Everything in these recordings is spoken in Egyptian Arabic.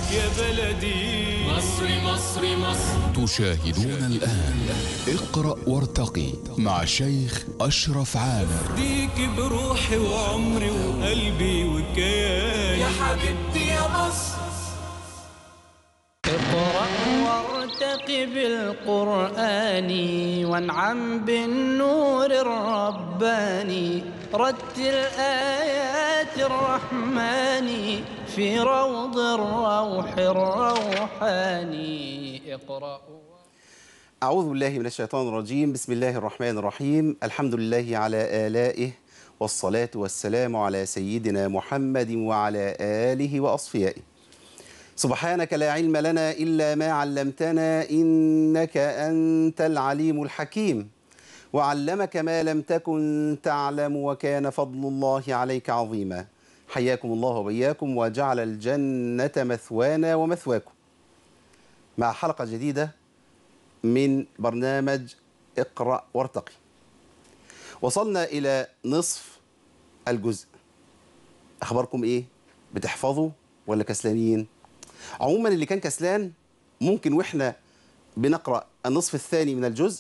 يا بلدي مصري مصري مصر تشاهدون الآن اقرأ وارتقي مع شيخ أشرف عامر ديك بروحي وعمري وقلبي وكياني يا حبيبتي يا مصر اقرأ وارتق بالقرآن وانعم بالنور الرباني رتل آيات الرحمن في روض الروح الروحاني اقرأ أعوذ بالله من الشيطان الرجيم بسم الله الرحمن الرحيم الحمد لله على آلائه والصلاة والسلام على سيدنا محمد وعلى آله وأصفيائه سبحانك لا علم لنا إلا ما علمتنا إنك أنت العليم الحكيم وعلمك ما لم تكن تعلم وكان فضل الله عليك عظيما حياكم الله وبياكم وجعل الجنة مثوانا ومثواكم مع حلقة جديدة من برنامج اقرأ وارتقي وصلنا إلى نصف الجزء أخباركم إيه؟ بتحفظوا ولا كسلانين؟ عموما اللي كان كسلان ممكن وإحنا بنقرأ النصف الثاني من الجزء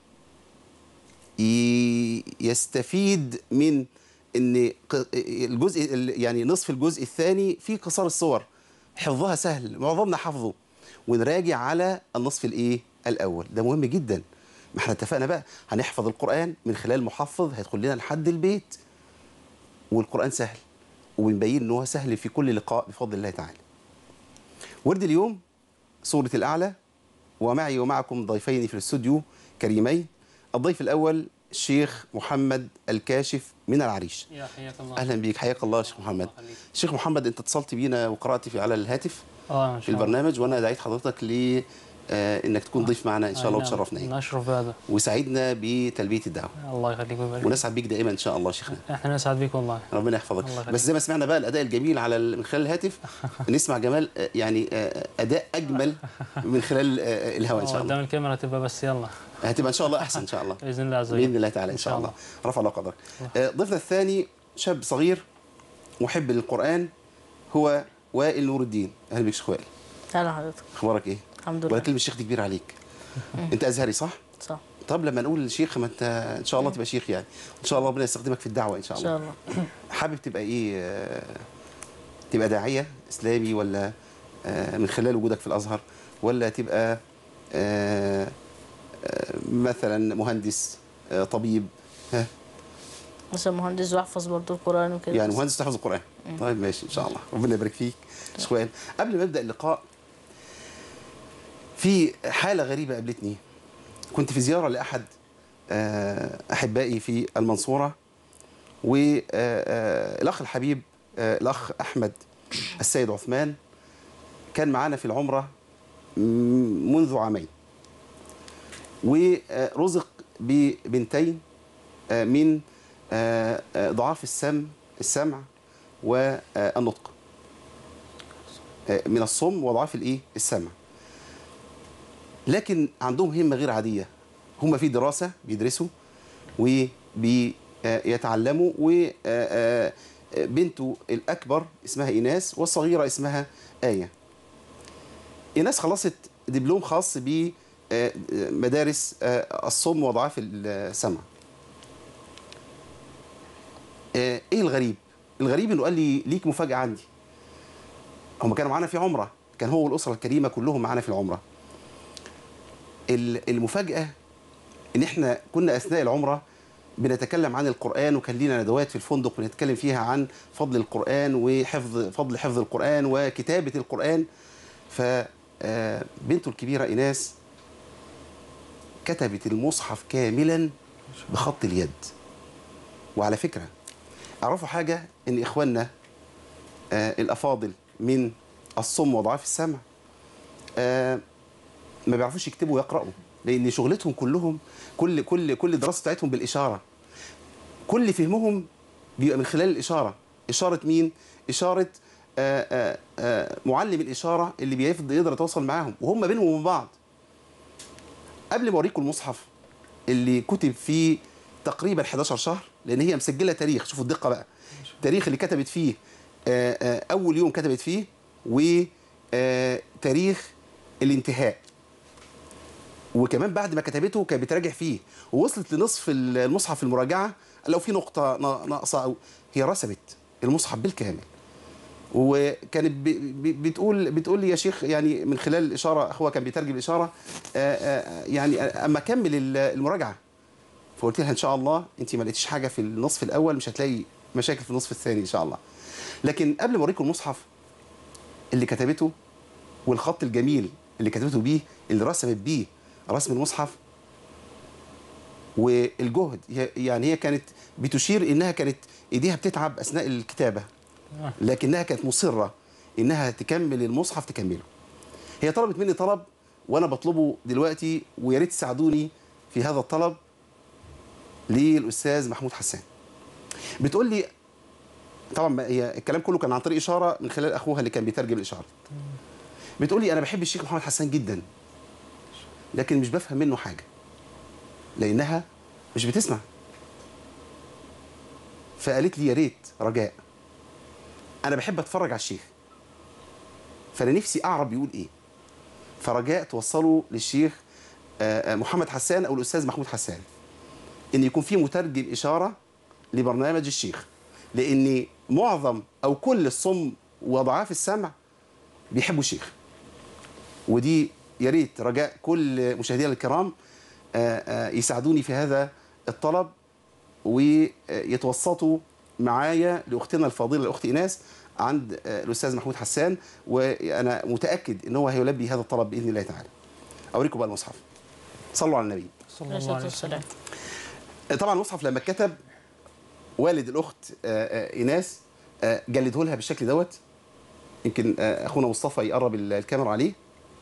ي- يستفيد من ان ق- الجزء ال- يعني نصف الجزء الثاني فيه قصار الصور حفظها سهل معظمنا حفظه ونراجع على النصف الايه الاول ده مهم جدا ما احنا اتفقنا بقى هنحفظ القران من خلال محفظ هيدخل لنا لحد البيت والقران سهل وبنبين ان هو سهل في كل لقاء بفضل الله تعالى ورد اليوم سوره الاعلى ومعي ومعكم ضيفين في الاستوديو كريمين الضيف الاول الشيخ محمد الكاشف من العريش يا حياك الله اهلا بيك حياك الله يا شيخ محمد الله يخليك. شيخ محمد انت اتصلت بينا وقرات في على الهاتف اه ان في شاء الله البرنامج وانا دعيت حضرتك ل آه، انك تكون ضيف معنا ان شاء الله أي نعم. وتشرفنا يعني. نشرف بهذا وسعيدنا بتلبيه الدعوه الله يخليك ويبارك ونسعد بيك دائما ان شاء الله شيخنا احنا نسعد بك والله ربنا يحفظك الله يخليك. بس زي ما سمعنا بقى الاداء الجميل على ال- من خلال الهاتف نسمع جمال آه، يعني آه، اداء اجمل من خلال آه، الهواء ان شاء قدام الله الكاميرا تبقى بس يلا هتبقى ان شاء الله احسن ان شاء الله باذن الله عز وجل باذن الله تعالى ان شاء الله رفع الله قدرك آه، ضيفنا الثاني شاب صغير محب للقران هو وائل نور الدين اهلا بك شيخ وائل اهلا حضرتك اخبارك ايه الحمد ولا لله كلمه الشيخ دي كبيره عليك انت ازهري صح صح طب لما نقول شيخ ما انت ان شاء الله تبقى شيخ يعني ان شاء الله ربنا يستخدمك في الدعوه ان شاء ان الله شاء الله حابب تبقى ايه آه، تبقى داعيه اسلامي ولا آه، من خلال وجودك في الازهر ولا تبقى آه، آه، مثلا مهندس آه، طبيب ها مثلا مهندس واحفظ برضو القران وكده يعني مهندس تحفظ القرآن طيب ماشي إن شاء الله ربنا يبارك فيك سؤال قبل ما أبدأ اللقاء في حالة غريبة قابلتني كنت في زيارة لأحد آه، أحبائي في المنصورة والأخ الحبيب آه، الأخ أحمد السيد عثمان كان معانا في العمرة م- منذ عامين ورزق ببنتين آه، من آه، آه، ضعاف السم السمع والنطق آه، من الصم وضعاف الايه السمع لكن عندهم همه غير عاديه هم في دراسه بيدرسوا وبيتعلموا وبنته الاكبر اسمها ايناس والصغيره اسمها ايه ايناس خلصت دبلوم خاص بمدارس الصم وضعاف السمع آه، ايه الغريب الغريب انه قال لي ليك مفاجاه عندي هم كانوا معانا في عمره كان هو والاسره الكريمه كلهم معانا في العمره ال- المفاجاه ان احنا كنا اثناء العمره بنتكلم عن القران وكان لينا ندوات في الفندق بنتكلم فيها عن فضل القران وحفظ فضل حفظ القران وكتابه القران فبنته الكبيره ايناس كتبت المصحف كاملا بخط اليد وعلى فكره اعرفوا حاجه ان اخواننا آه الافاضل من الصم وضعاف السمع آه ما بيعرفوش يكتبوا ويقراوا لان شغلتهم كلهم كل كل كل الدراسه بتاعتهم بالاشاره كل فهمهم بيبقى من خلال الاشاره اشاره مين اشاره آه آه آه معلم الاشاره اللي بيفضل يقدر يتواصل معاهم وهم بينهم وبين بعض قبل ما اوريكم المصحف اللي كتب فيه تقريبا 11 شهر لان هي مسجله تاريخ شوفوا الدقه بقى التاريخ اللي كتبت فيه آه، آه، اول يوم كتبت فيه آه تاريخ الانتهاء وكمان بعد ما كتبته كانت بتراجع فيه ووصلت لنصف المصحف في المراجعه لو في نقطه نا- ناقصه او هي رسمت المصحف بالكامل وكانت ب- ب- بتقول بتقول لي يا شيخ يعني من خلال الاشاره اخوها كان بيترجم الاشاره آه، آه، يعني اما اكمل ال- المراجعه فقلت لها ان شاء الله انت ما لقيتيش حاجه في النصف الاول مش هتلاقي مشاكل في النصف الثاني ان شاء الله لكن قبل ما اوريكم المصحف اللي كتبته والخط الجميل اللي كتبته بيه اللي رسمت بيه رسم المصحف والجهد هي- يعني هي كانت بتشير انها كانت ايديها بتتعب اثناء الكتابه لكنها كانت مصره انها تكمل المصحف تكمله هي طلبت مني طلب وانا بطلبه دلوقتي ويا ريت تساعدوني في هذا الطلب للاستاذ محمود حسان بتقول لي طبعا ما- هي الكلام كله كان عن طريق اشاره من خلال اخوها اللي كان بيترجم الاشاره بتقول لي انا بحب الشيخ محمد حسان جدا لكن مش بفهم منه حاجه لانها مش بتسمع فقالت لي يا ريت رجاء انا بحب اتفرج على الشيخ فانا نفسي اعرف بيقول ايه فرجاء توصلوا للشيخ آه، آه، محمد حسان او الاستاذ محمود حسان ان يكون في مترجم اشاره لبرنامج الشيخ لان معظم او كل الصم وضعاف السمع بيحبوا الشيخ ودي يا ريت رجاء كل مشاهدينا الكرام آه، آه، يساعدوني في هذا الطلب ويتوسطوا معايا لاختنا الفاضله الاخت ايناس عند آه، الاستاذ محمود حسان وانا متاكد ان هو هيلبي هذا الطلب باذن الله تعالى. اوريكم بقى المصحف. صلوا على النبي. صلى عليه الله الصلاة عليه وسلم والسلام طبعا المصحف لما اتكتب والد الاخت آه، آه، ايناس آه، جلده لها بالشكل دوت يمكن آه، اخونا مصطفى يقرب ال- الكاميرا عليه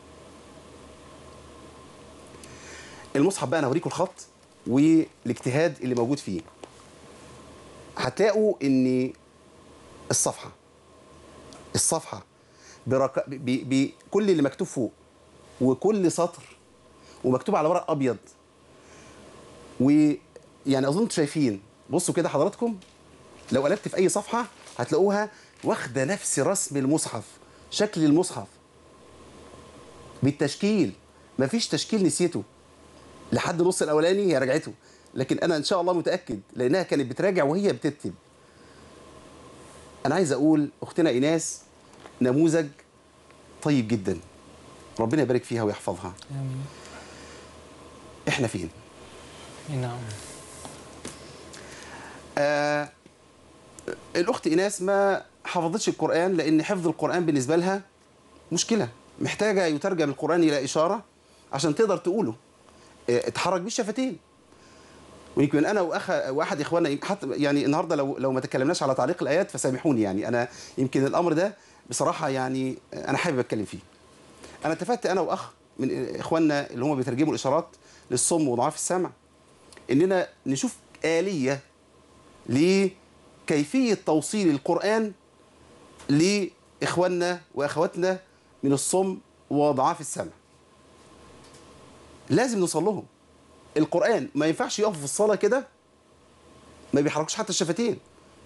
المصحف بقى انا هوريكم الخط والاجتهاد اللي موجود فيه هتلاقوا ان الصفحه الصفحه برك... ب... ب... بكل اللي مكتوب فوق وكل سطر ومكتوب على ورق ابيض ويعني اظن انتوا شايفين بصوا كده حضراتكم لو قلبت في اي صفحه هتلاقوها واخده نفس رسم المصحف شكل المصحف بالتشكيل مفيش تشكيل نسيته لحد النص الاولاني هي رجعته لكن انا ان شاء الله متاكد لانها كانت بتراجع وهي بتكتب انا عايز اقول اختنا ايناس نموذج طيب جدا ربنا يبارك فيها ويحفظها آمين احنا فين نعم آه الاخت ايناس ما حفظتش القران لان حفظ القران بالنسبه لها مشكله محتاجه يترجم القران الى اشاره عشان تقدر تقوله آه اتحرك بيه الشفتين ويمكن انا واخ واحد اخواننا حتى يعني النهارده لو لو ما تكلمناش على تعليق الايات فسامحوني يعني انا يمكن الامر ده بصراحه يعني انا حابب اتكلم فيه انا اتفقت انا واخ من اخواننا اللي هم بيترجموا الاشارات للصم وضعاف السمع اننا نشوف اليه لكيفيه توصيل القران لاخواننا واخواتنا من الصم وضعاف السمع لازم نوصل لهم القران ما ينفعش يقفوا في الصلاه كده ما بيحركوش حتى الشفتين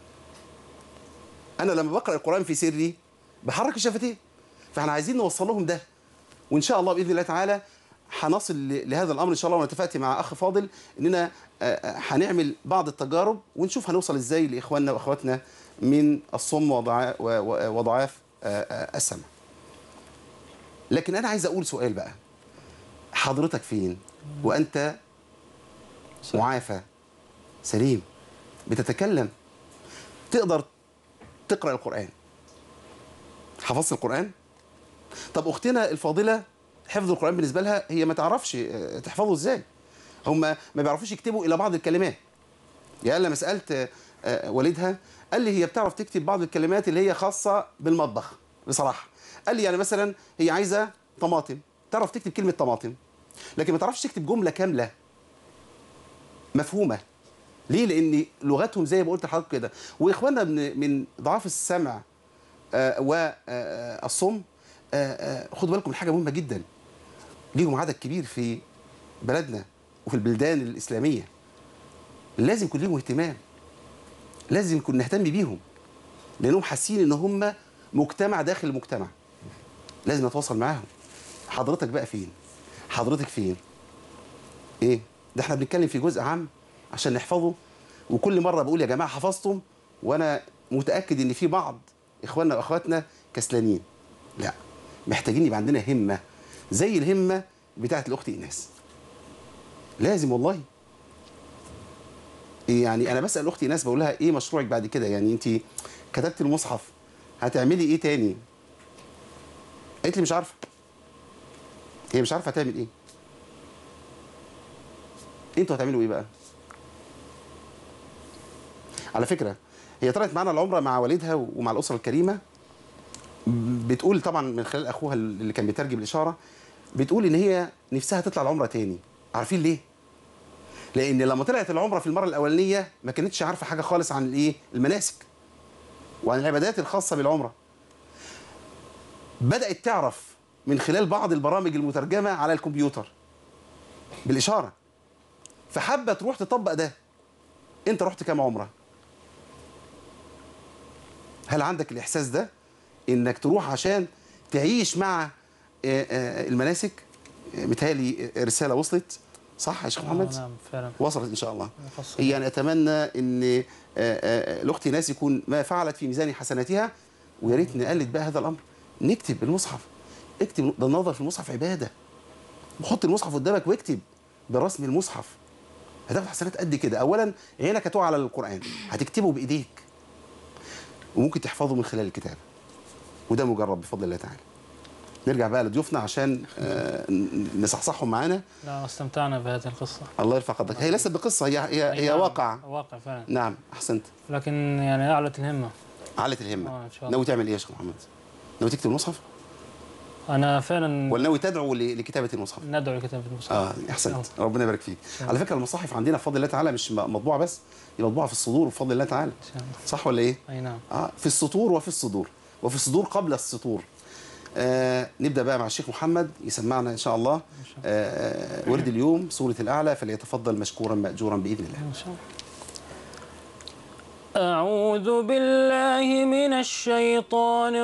انا لما بقرا القران في سري بحرك الشفتين فاحنا عايزين نوصل لهم ده وان شاء الله باذن الله تعالى هنصل ل- لهذا الامر ان شاء الله وانا اتفقت مع اخ فاضل اننا آه، آه، هنعمل بعض التجارب ونشوف هنوصل ازاي لاخواننا واخواتنا من الصم وضعا- و- و- وضعاف آه، آه، السمع. لكن انا عايز اقول سؤال بقى حضرتك فين وانت معافى سليم بتتكلم تقدر تقرا القران حفظت القران طب اختنا الفاضله حفظ القران بالنسبه لها هي ما تعرفش آه، تحفظه ازاي هم ما بيعرفوش يكتبوا الا بعض الكلمات يعني لما سالت آه، آه، والدها قال لي هي بتعرف تكتب بعض الكلمات اللي هي خاصه بالمطبخ بصراحه قال لي يعني مثلا هي عايزه طماطم تعرف تكتب كلمه طماطم لكن ما تعرفش تكتب جمله كامله مفهومه ليه لان لغتهم زي ما قلت لحضرتك كده واخواننا من من ضعاف السمع والصم خدوا بالكم من حاجه مهمه جدا ليهم عدد كبير في بلدنا وفي البلدان الاسلاميه لازم يكون ليهم اهتمام لازم يكون نهتم بيهم لانهم حاسين ان هم مجتمع داخل المجتمع لازم اتواصل معاهم حضرتك بقى فين حضرتك فين ايه ده احنا بنتكلم في جزء عام عشان نحفظه وكل مره بقول يا جماعه حفظتم وانا متاكد ان في بعض اخواننا واخواتنا كسلانين لا محتاجين يبقى عندنا همه زي الهمه بتاعت الاخت ايناس لازم والله إيه يعني انا بسال اختي ايناس بقول لها ايه مشروعك بعد كده يعني انت كتبت المصحف هتعملي ايه تاني قالت لي مش عارفه هي مش عارفه هتعمل ايه انتوا هتعملوا ايه بقى على فكره هي طلعت معانا العمره مع والدها ومع الاسره الكريمه بتقول طبعا من خلال اخوها اللي كان بيترجم الاشاره بتقول ان هي نفسها تطلع العمره تاني عارفين ليه لان لما طلعت العمره في المره الاولانيه ما كانتش عارفه حاجه خالص عن الايه المناسك وعن العبادات الخاصه بالعمره بدات تعرف من خلال بعض البرامج المترجمه على الكمبيوتر بالاشاره فحابه تروح تطبق ده انت رحت كام عمره هل عندك الاحساس ده انك تروح عشان تعيش مع آه، آه، المناسك آه، متهيألي رساله وصلت صح يا شيخ محمد آه نعم فعلا وصلت ان شاء الله مفصل. يعني اتمنى ان آه، آه، الاخت ناس يكون ما فعلت في ميزان حسناتها ويا ريت نقلد بقى هذا الامر نكتب المصحف اكتب ده النظر في المصحف عباده حط المصحف قدامك واكتب برسم المصحف هتاخد حسنات قد كده اولا عينك هتقع على القران هتكتبه بايديك وممكن تحفظه من خلال الكتاب وده مجرب بفضل الله تعالى نرجع بقى لضيوفنا عشان آه، ن- نصحصحهم معانا لا استمتعنا بهذه القصة الله يرفع قدرك هي ليست بقصه هي هي, هي نعم، واقع واقع فعلا نعم احسنت لكن يعني أعلت الهمة علت الهمه آه، إن شاء الله. ناوي تعمل ايه يا شيخ محمد ناوي تكتب المصحف أنا فعلا ولا ناوي تدعو ل- لكتابه المصحف ندعو لكتابة المصحف اه احسنت ربنا يبارك فيك على فكره المصاحف عندنا بفضل الله تعالى مش م- مطبوعه بس دي مطبوعه في الصدور بفضل الله تعالى إن شاء الله. صح ولا ايه أي نعم اه في السطور وفي الصدور وفي الصدور قبل السطور آه نبدا بقى مع الشيخ محمد يسمعنا ان شاء الله آه ورد اليوم سوره الاعلى فليتفضل مشكورا ماجورا باذن الله إن شاء الله أعوذ بالله من الشيطان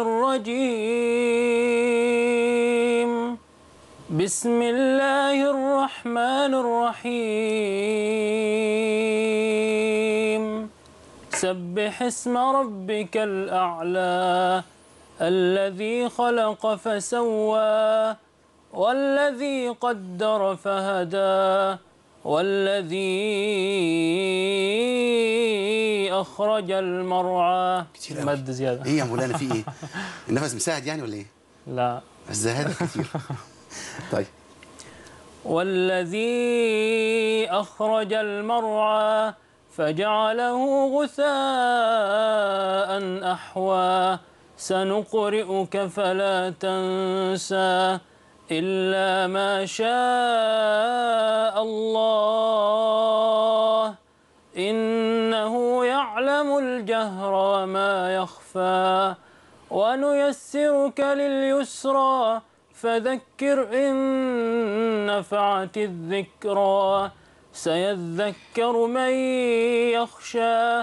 الرجيم بسم الله الرحمن الرحيم سبح اسم ربك الأعلى الذي خلق فسوى والذي قدر فهدى والذي أخرج المرعى كتير أوي. مد زيادة ايه يا مولانا في ايه النفس مساعد يعني ولا ايه لا الزهاد كتير طيب والذي أخرج المرعى فجعله غثاء أحوى سنقرئك فلا تنسى إلا ما شاء الله إنه يعلم الجهر وما يخفى ونيسرك لليسرى فذكر إن نفعت الذكرى سيذكر من يخشى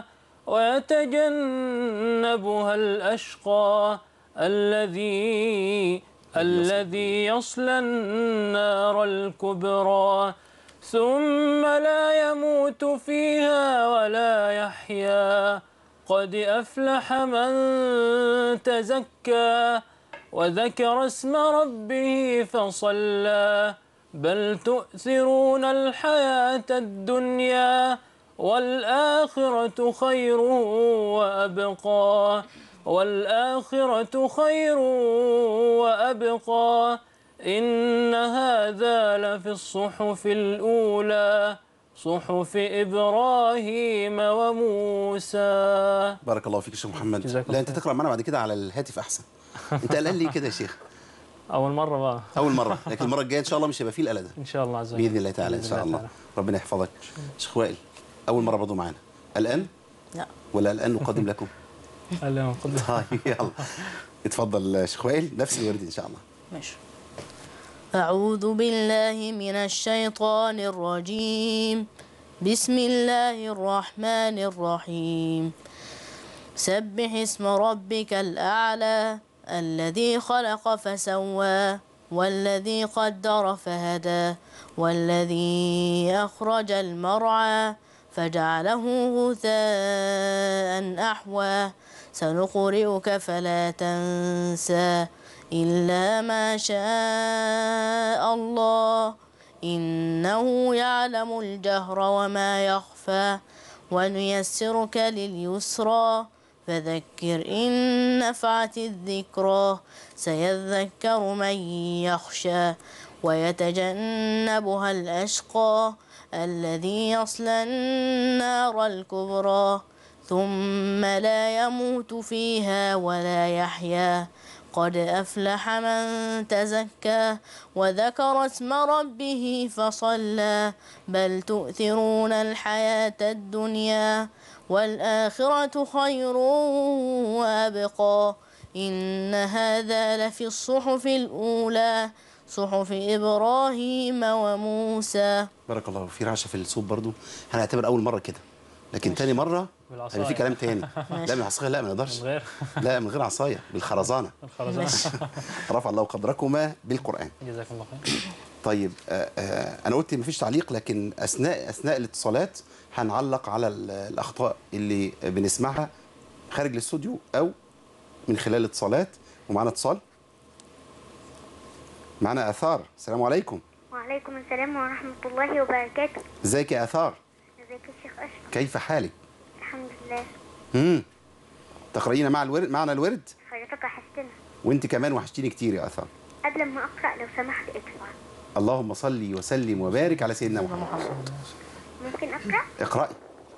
ويتجنبها الأشقى الذي الذي يصلى النار الكبرى ثم لا يموت فيها ولا يحيا قد أفلح من تزكى وذكر اسم ربه فصلى بل تؤثرون الحياة الدنيا والآخرة خير وأبقى والآخرة خير وأبقى إن هذا لفي الصحف الأولى صحف إبراهيم وموسى بارك الله فيك يا شيخ محمد جزاك لا الله انت خير. تقرا معنا بعد كده على الهاتف احسن انت قلقان ليه كده يا شيخ أول مرة بقى اول مره لكن المره الجايه ان شاء الله مش هيبقى فيه القلق ده إن شاء الله عز وجل باذن الله تعالى ان بإذن شاء الله تعالى. ربنا يحفظك شيخ وائل اول مره برضه معانا الان لا ولا الان نقدم لكم أهلا وقد طيب يلا اتفضل يا شيخ وائل نفس الورد ان شاء الله ماشي أعوذ بالله من الشيطان الرجيم بسم الله الرحمن الرحيم سبح اسم ربك الأعلى الذي خلق فسوى والذي قدر فهدى والذي أخرج المرعى فجعله غثاء أحوى سنقرئك فلا تنسى إلا ما شاء الله إنه يعلم الجهر وما يخفى ونيسرك لليسرى فذكر إن نفعت الذكرى سيذكر من يخشى ويتجنبها الأشقى الذي يصلى النار الكبرى ثم لا يموت فيها ولا يحيا قد أفلح من تزكى وذكر اسم ربه فصلى بل تؤثرون الحياة الدنيا والآخرة خير وأبقى إن هذا لفي الصحف الأولى صحف إبراهيم وموسى بارك الله في رعشه في الصوت برضو هنعتبر اول مره كده لكن تاني مره بالعصاية. هيبقى في كلام تاني ماشي. لا من العصايه لا ما نقدرش من غير لا من غير عصايه بالخرزانه الخرزانة رفع الله قدركما بالقران جزاكم الله خير طيب آه آه انا قلت مفيش تعليق لكن اثناء اثناء الاتصالات هنعلق على ال- الاخطاء اللي بنسمعها خارج الاستوديو او من خلال الاتصالات ومعانا اتصال معانا اثار السلام عليكم وعليكم السلام ورحمة الله وبركاته ازيك يا اثار ازيك يا شيخ أشرف كيف حالك الحمد لله امم تقرأين مع الورد معنا الورد حضرتك وحشتنا وانت كمان وحشتيني كتير يا اثار قبل ما أقرأ لو سمحت اقرأ اللهم صل وسلم وبارك على سيدنا محمد ممكن أقرأ؟ اقرأي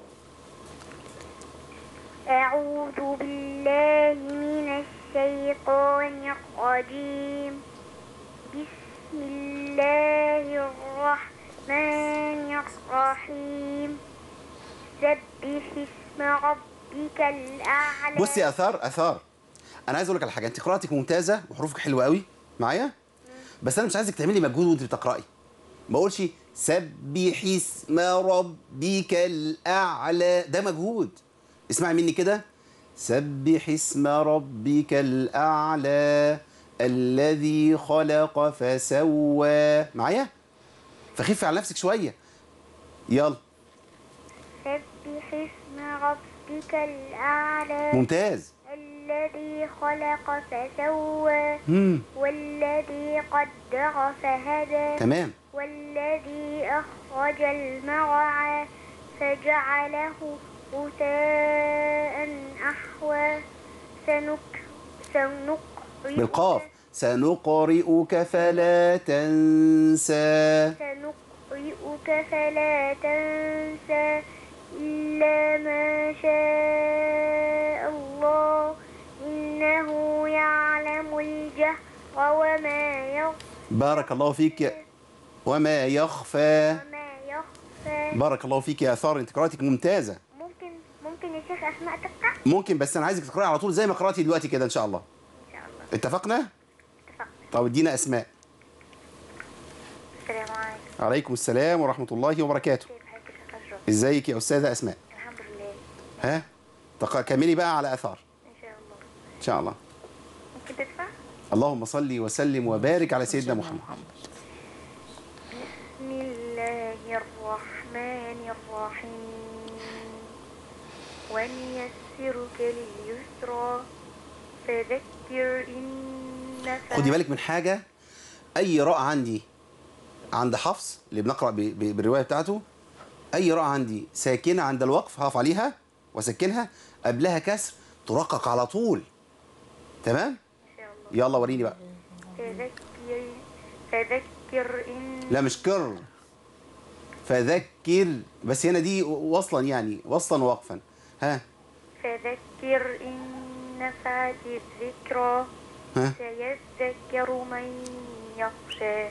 أعوذ بالله من الشيطان الرجيم بسم الله الرحمن الرحيم سبح اسم ربك الأعلى بصي يا اثار اثار انا عايز اقول لك على حاجه انت قراءتك ممتازه وحروفك حلوه قوي معايا بس انا مش عايزك تعملي مجهود وانت بتقراي ما اقولش سبح اسم ربك الاعلى ده مجهود اسمعي مني كده سبح اسم ربك الاعلى الذي خلق فسوى معايا فخف على نفسك شويه يلا سبح اسم ربك الأعلى ممتاز الذي خلق فسوى مم. والذي قدر فهدى تمام والذي أخرج المرعى فجعله غثاء أحوى سنك سنقرئك بالقاف سنقرئك فلا تنسى سنقرئك فلا تنسى إلا ما شاء الله إنه يعلم الجهر وما يخفى بارك الله فيك يا- وما يخفى وما يخفى بارك الله فيك يا ثار انت قراءتك ممتازه ممكن ممكن يا شيخ أسماء تقرأ ممكن بس انا عايزك تقراي على طول زي ما قراتي دلوقتي كده ان شاء الله إن شاء الله اتفقنا اتفقنا طب ادينا اسماء السلام عليكم عليكم السلام ورحمه الله وبركاته كيف حالك يا شيخ أشرف ازيك يا استاذه اسماء الحمد لله ها تق- كملي بقى على اثار إن شاء الله ان شاء الله ممكن تدفع اللهم صل وسلم وبارك على سيدنا محمد بسم الله الرحمن الرحيم ونيسرك لليسرى فذكر إن نفعت خدي بالك من حاجه اي راء عندي عند حفص اللي بنقرا ب- ب- بالروايه بتاعته اي راء عندي ساكنه عند الوقف هقف عليها واسكنها قبلها كسر ترقق على طول تمام إن شاء الله يلا وريني بقى فذكر فذكر إن لا مش كر فذكر بس هنا دي وصلا يعني وصلا ووقفا ها فذكر إن نفعت الذكرى ها سيذكر من يخشى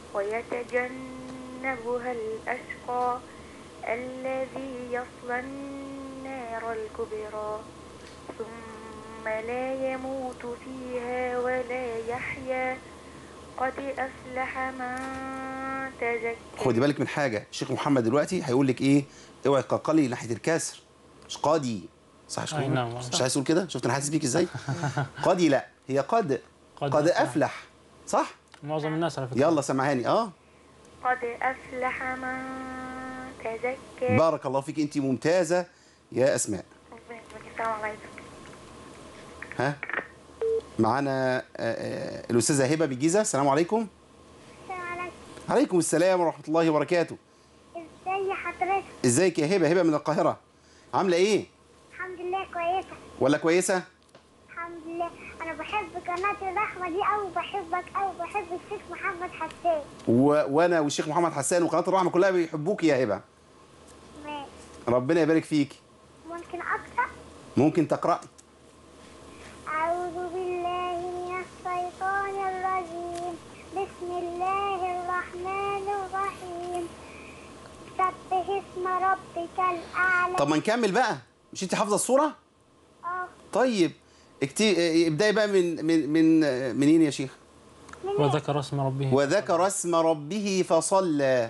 ويتجنبها الأشقى الذي يصلى النار الكبرى ثم لا يموت فيها ولا يحيا قد أفلح من تزكى خدي بالك من حاجه الشيخ محمد دلوقتي هيقول لك ايه اوعي تقلقلي ناحيه الكسر مش قاضي صح يا شيخ أي محمد؟ نعم. مش عايز تقول كده شفت انا حاسس بيك ازاي قاضي لا هي قد قد قد أفلح. افلح صح معظم الناس على فكرة يلا سمعاني اه قد أفلح من تزكى بارك الله فيك انت ممتازه يا اسماء السلام عليكم ها معانا آه، آه، الاستاذه هبه بالجيزه السلام عليكم السلام عليكم عليكم السلام ورحمه الله وبركاته ازاي حضرتك ازيك يا هبه هبه من القاهره عامله ايه الحمد لله كويسة ولا كويسه الحمد لله أنا بحب قناة الرحمة دي أوي بحبك أوي بحب الشيخ محمد حسان و... وانا والشيخ محمد حسان وقناه الرحمه كلها بيحبوك يا هبه ماشي ربنا يبارك فيك ممكن أقرأ ممكن تقرأي أعوذ بالله من الشيطان الرجيم بسم الله الرحمن الرحيم سبح اسم ربك الأعلى طب ما نكمل بقى مش انت حافظه الصوره آه طيب اكتي... ابداي بقى من من من منين يا شيخ وذكر اسم ربه وذكر اسم ربه فصلى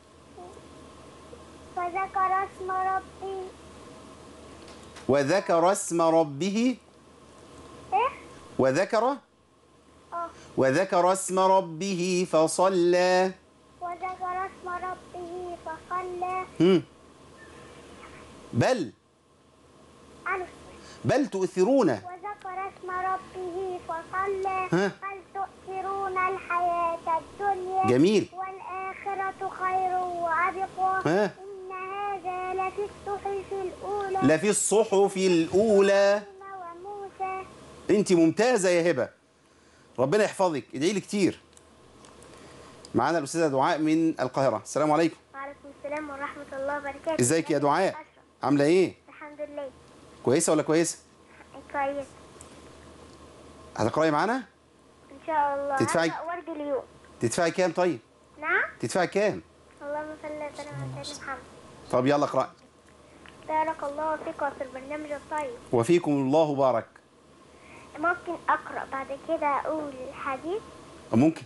وذكر اسم ربي وذكر اسم ربه إيه؟ وذكر آه وذكر اسم ربه فصلى وذكر اسم ربه فصلى هم. بل ألف بل تؤثرون وذكر اسم ربه فصلى ها؟ بل تؤثرون الحياة الدنيا جميل. والآخرة خير وأبقى ها؟ إن هذا لفي الصحف الأولى لفي الصحف الأولى وموسى انت ممتازة يا هبة ربنا يحفظك ادعي لي كتير معانا الأستاذة دعاء من القاهرة السلام عليكم وعليكم السلام ورحمة الله وبركاته ازيك يا دعاء أشرف. عاملة ايه الحمد لله كويسة ولا كويسة كويس هتقرأي معانا إن شاء الله تدفعي- هقرأ ورد اليوم تدفعي كام طيب نعم تدفعي كام اللهم صل وسلم على سيدنا محمد طب يلا اقرأي بارك الله فيك وفي البرنامج الطيب وفيكم الله بارك ممكن أقرأ بعد كده أقول الحديث ممكن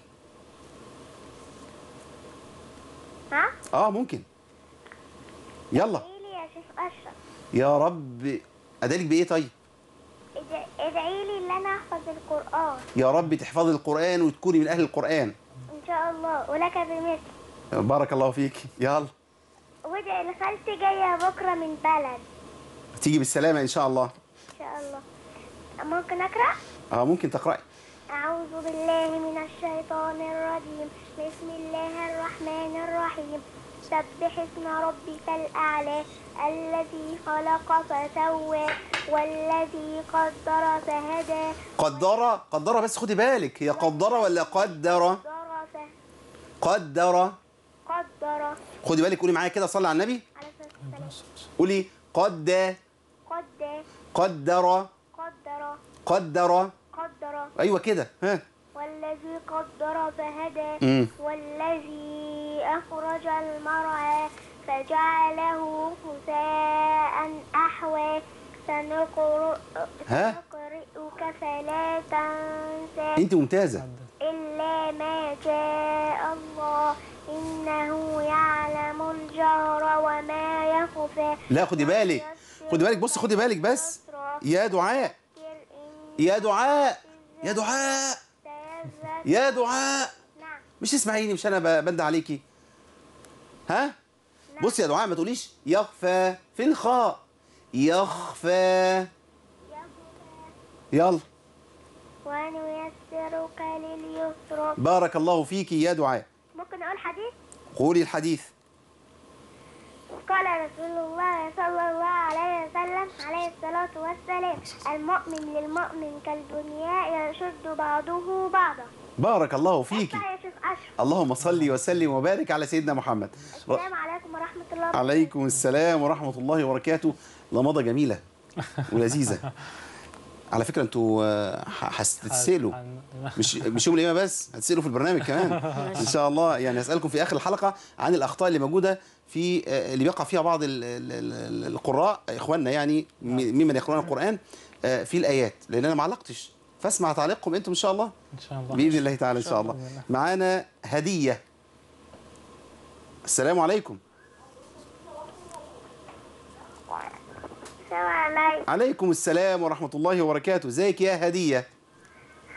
ها؟ اه ممكن يلا ادعي لي يا شيخ أشرف يا رب ادالك بايه طيب اد- ادعي لي ان انا احفظ القران يا رب تحفظي القرآن وتكوني من أهل القرآن ان شاء الله ولك بمثل بارك الله فيك يلا وادعي لخالتي جايه بكره من بلد تيجي بالسلامة إن شاء الله ان شاء الله ممكن اقرا اه ممكن تقرأي اعوذ بالله من الشيطان الرجيم بسم الله الرحمن الرحيم سبح اسم ربك الاعلى الذي خلق فسوى والذي قدر فهدى قدر قدر بس خدي بالك هي قدر ولا قدر قدر ف- قدر قدر خدي بالك قولي معايا كده صلي على النبي على الصلاة والسلام قولي قد قد قدر قدر قدر قدر ايوه كده ها والذي قدر فهدى مم. والذي أخرج المرعى فجعله غثاء أحوى سنقرئ ها؟ سنقرئك فلا تنسى انت ممتازة إلا ما شاء الله إنه يعلم الجهر وما يخفى لا خدي بالك خدي بالك بص خدي بالك بس يا دعاء يا دعاء يا دعاء يا دعاء نعم مش تسمعيني مش انا ب- بند عليكي ها بص يا دعاء ما تقوليش يخفى في الخاء يخفى يلا ونيسرك لليسرى بارك الله فيكي يا دعاء ممكن أقول حديث قولي الحديث قال رسول الله صلى الله عليه وسلم عليه الصلاة والسلام المؤمن للمؤمن كالبنياء يشد بعضه بعضا بارك الله فيكي اسمع يا شيخ أشرف اللهم صل وسلم وبارك على سيدنا محمد السلام عليكم ورحمة الله وبركاته عليكم السلام ورحمة الله وبركاته لمضة جميلة ولذيذة على فكرة انتوا آه، ح- هتتسألوا مش مش يوم القيامة بس هتسألوا في البرنامج كمان ان شاء الله يعني هسألكم في آخر الحلقة عن الأخطاء اللي موجودة في آه، اللي بيقع فيها بعض ال- ال- ال- القراء إخواننا يعني م- ممن يقرؤون القرآن آه، في الآيات لأن أنا ما علقتش فاسمع تعليقكم أنتم إن شاء الله ان شاء الله بإذن الله تعالى إن شاء الله معانا هدية السلام عليكم السلام عليكم عليكم السلام ورحمة الله وبركاته ازيك يا هدية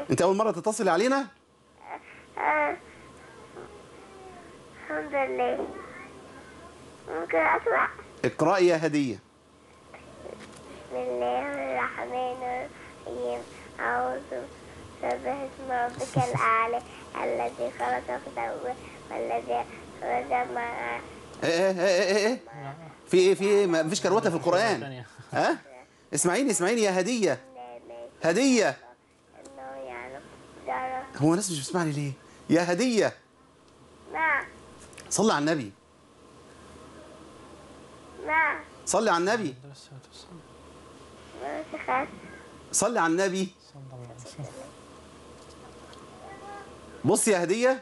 انت اول مره تتصل علينا آه. الحمد لله ممكن أسمع اقرأي يا هديه بسم الله الرحمن الرحيم أعوذ سبح اسم ربك الأعلى الذي خلق فسوى والذي خرج مع ايه ايه ايه ايه, إيه؟ في ايه في ايه ما فيش كروته في القران ثانية. ها اسمعيني اسمعيني يا هديه الناس هديه إنه يعلم جرى هو الناس مش بتسمعني ليه يا هديه نعم صلي على النبي نعم صلي على النبي ماشي خلاص صلي على النبي بص يا هديه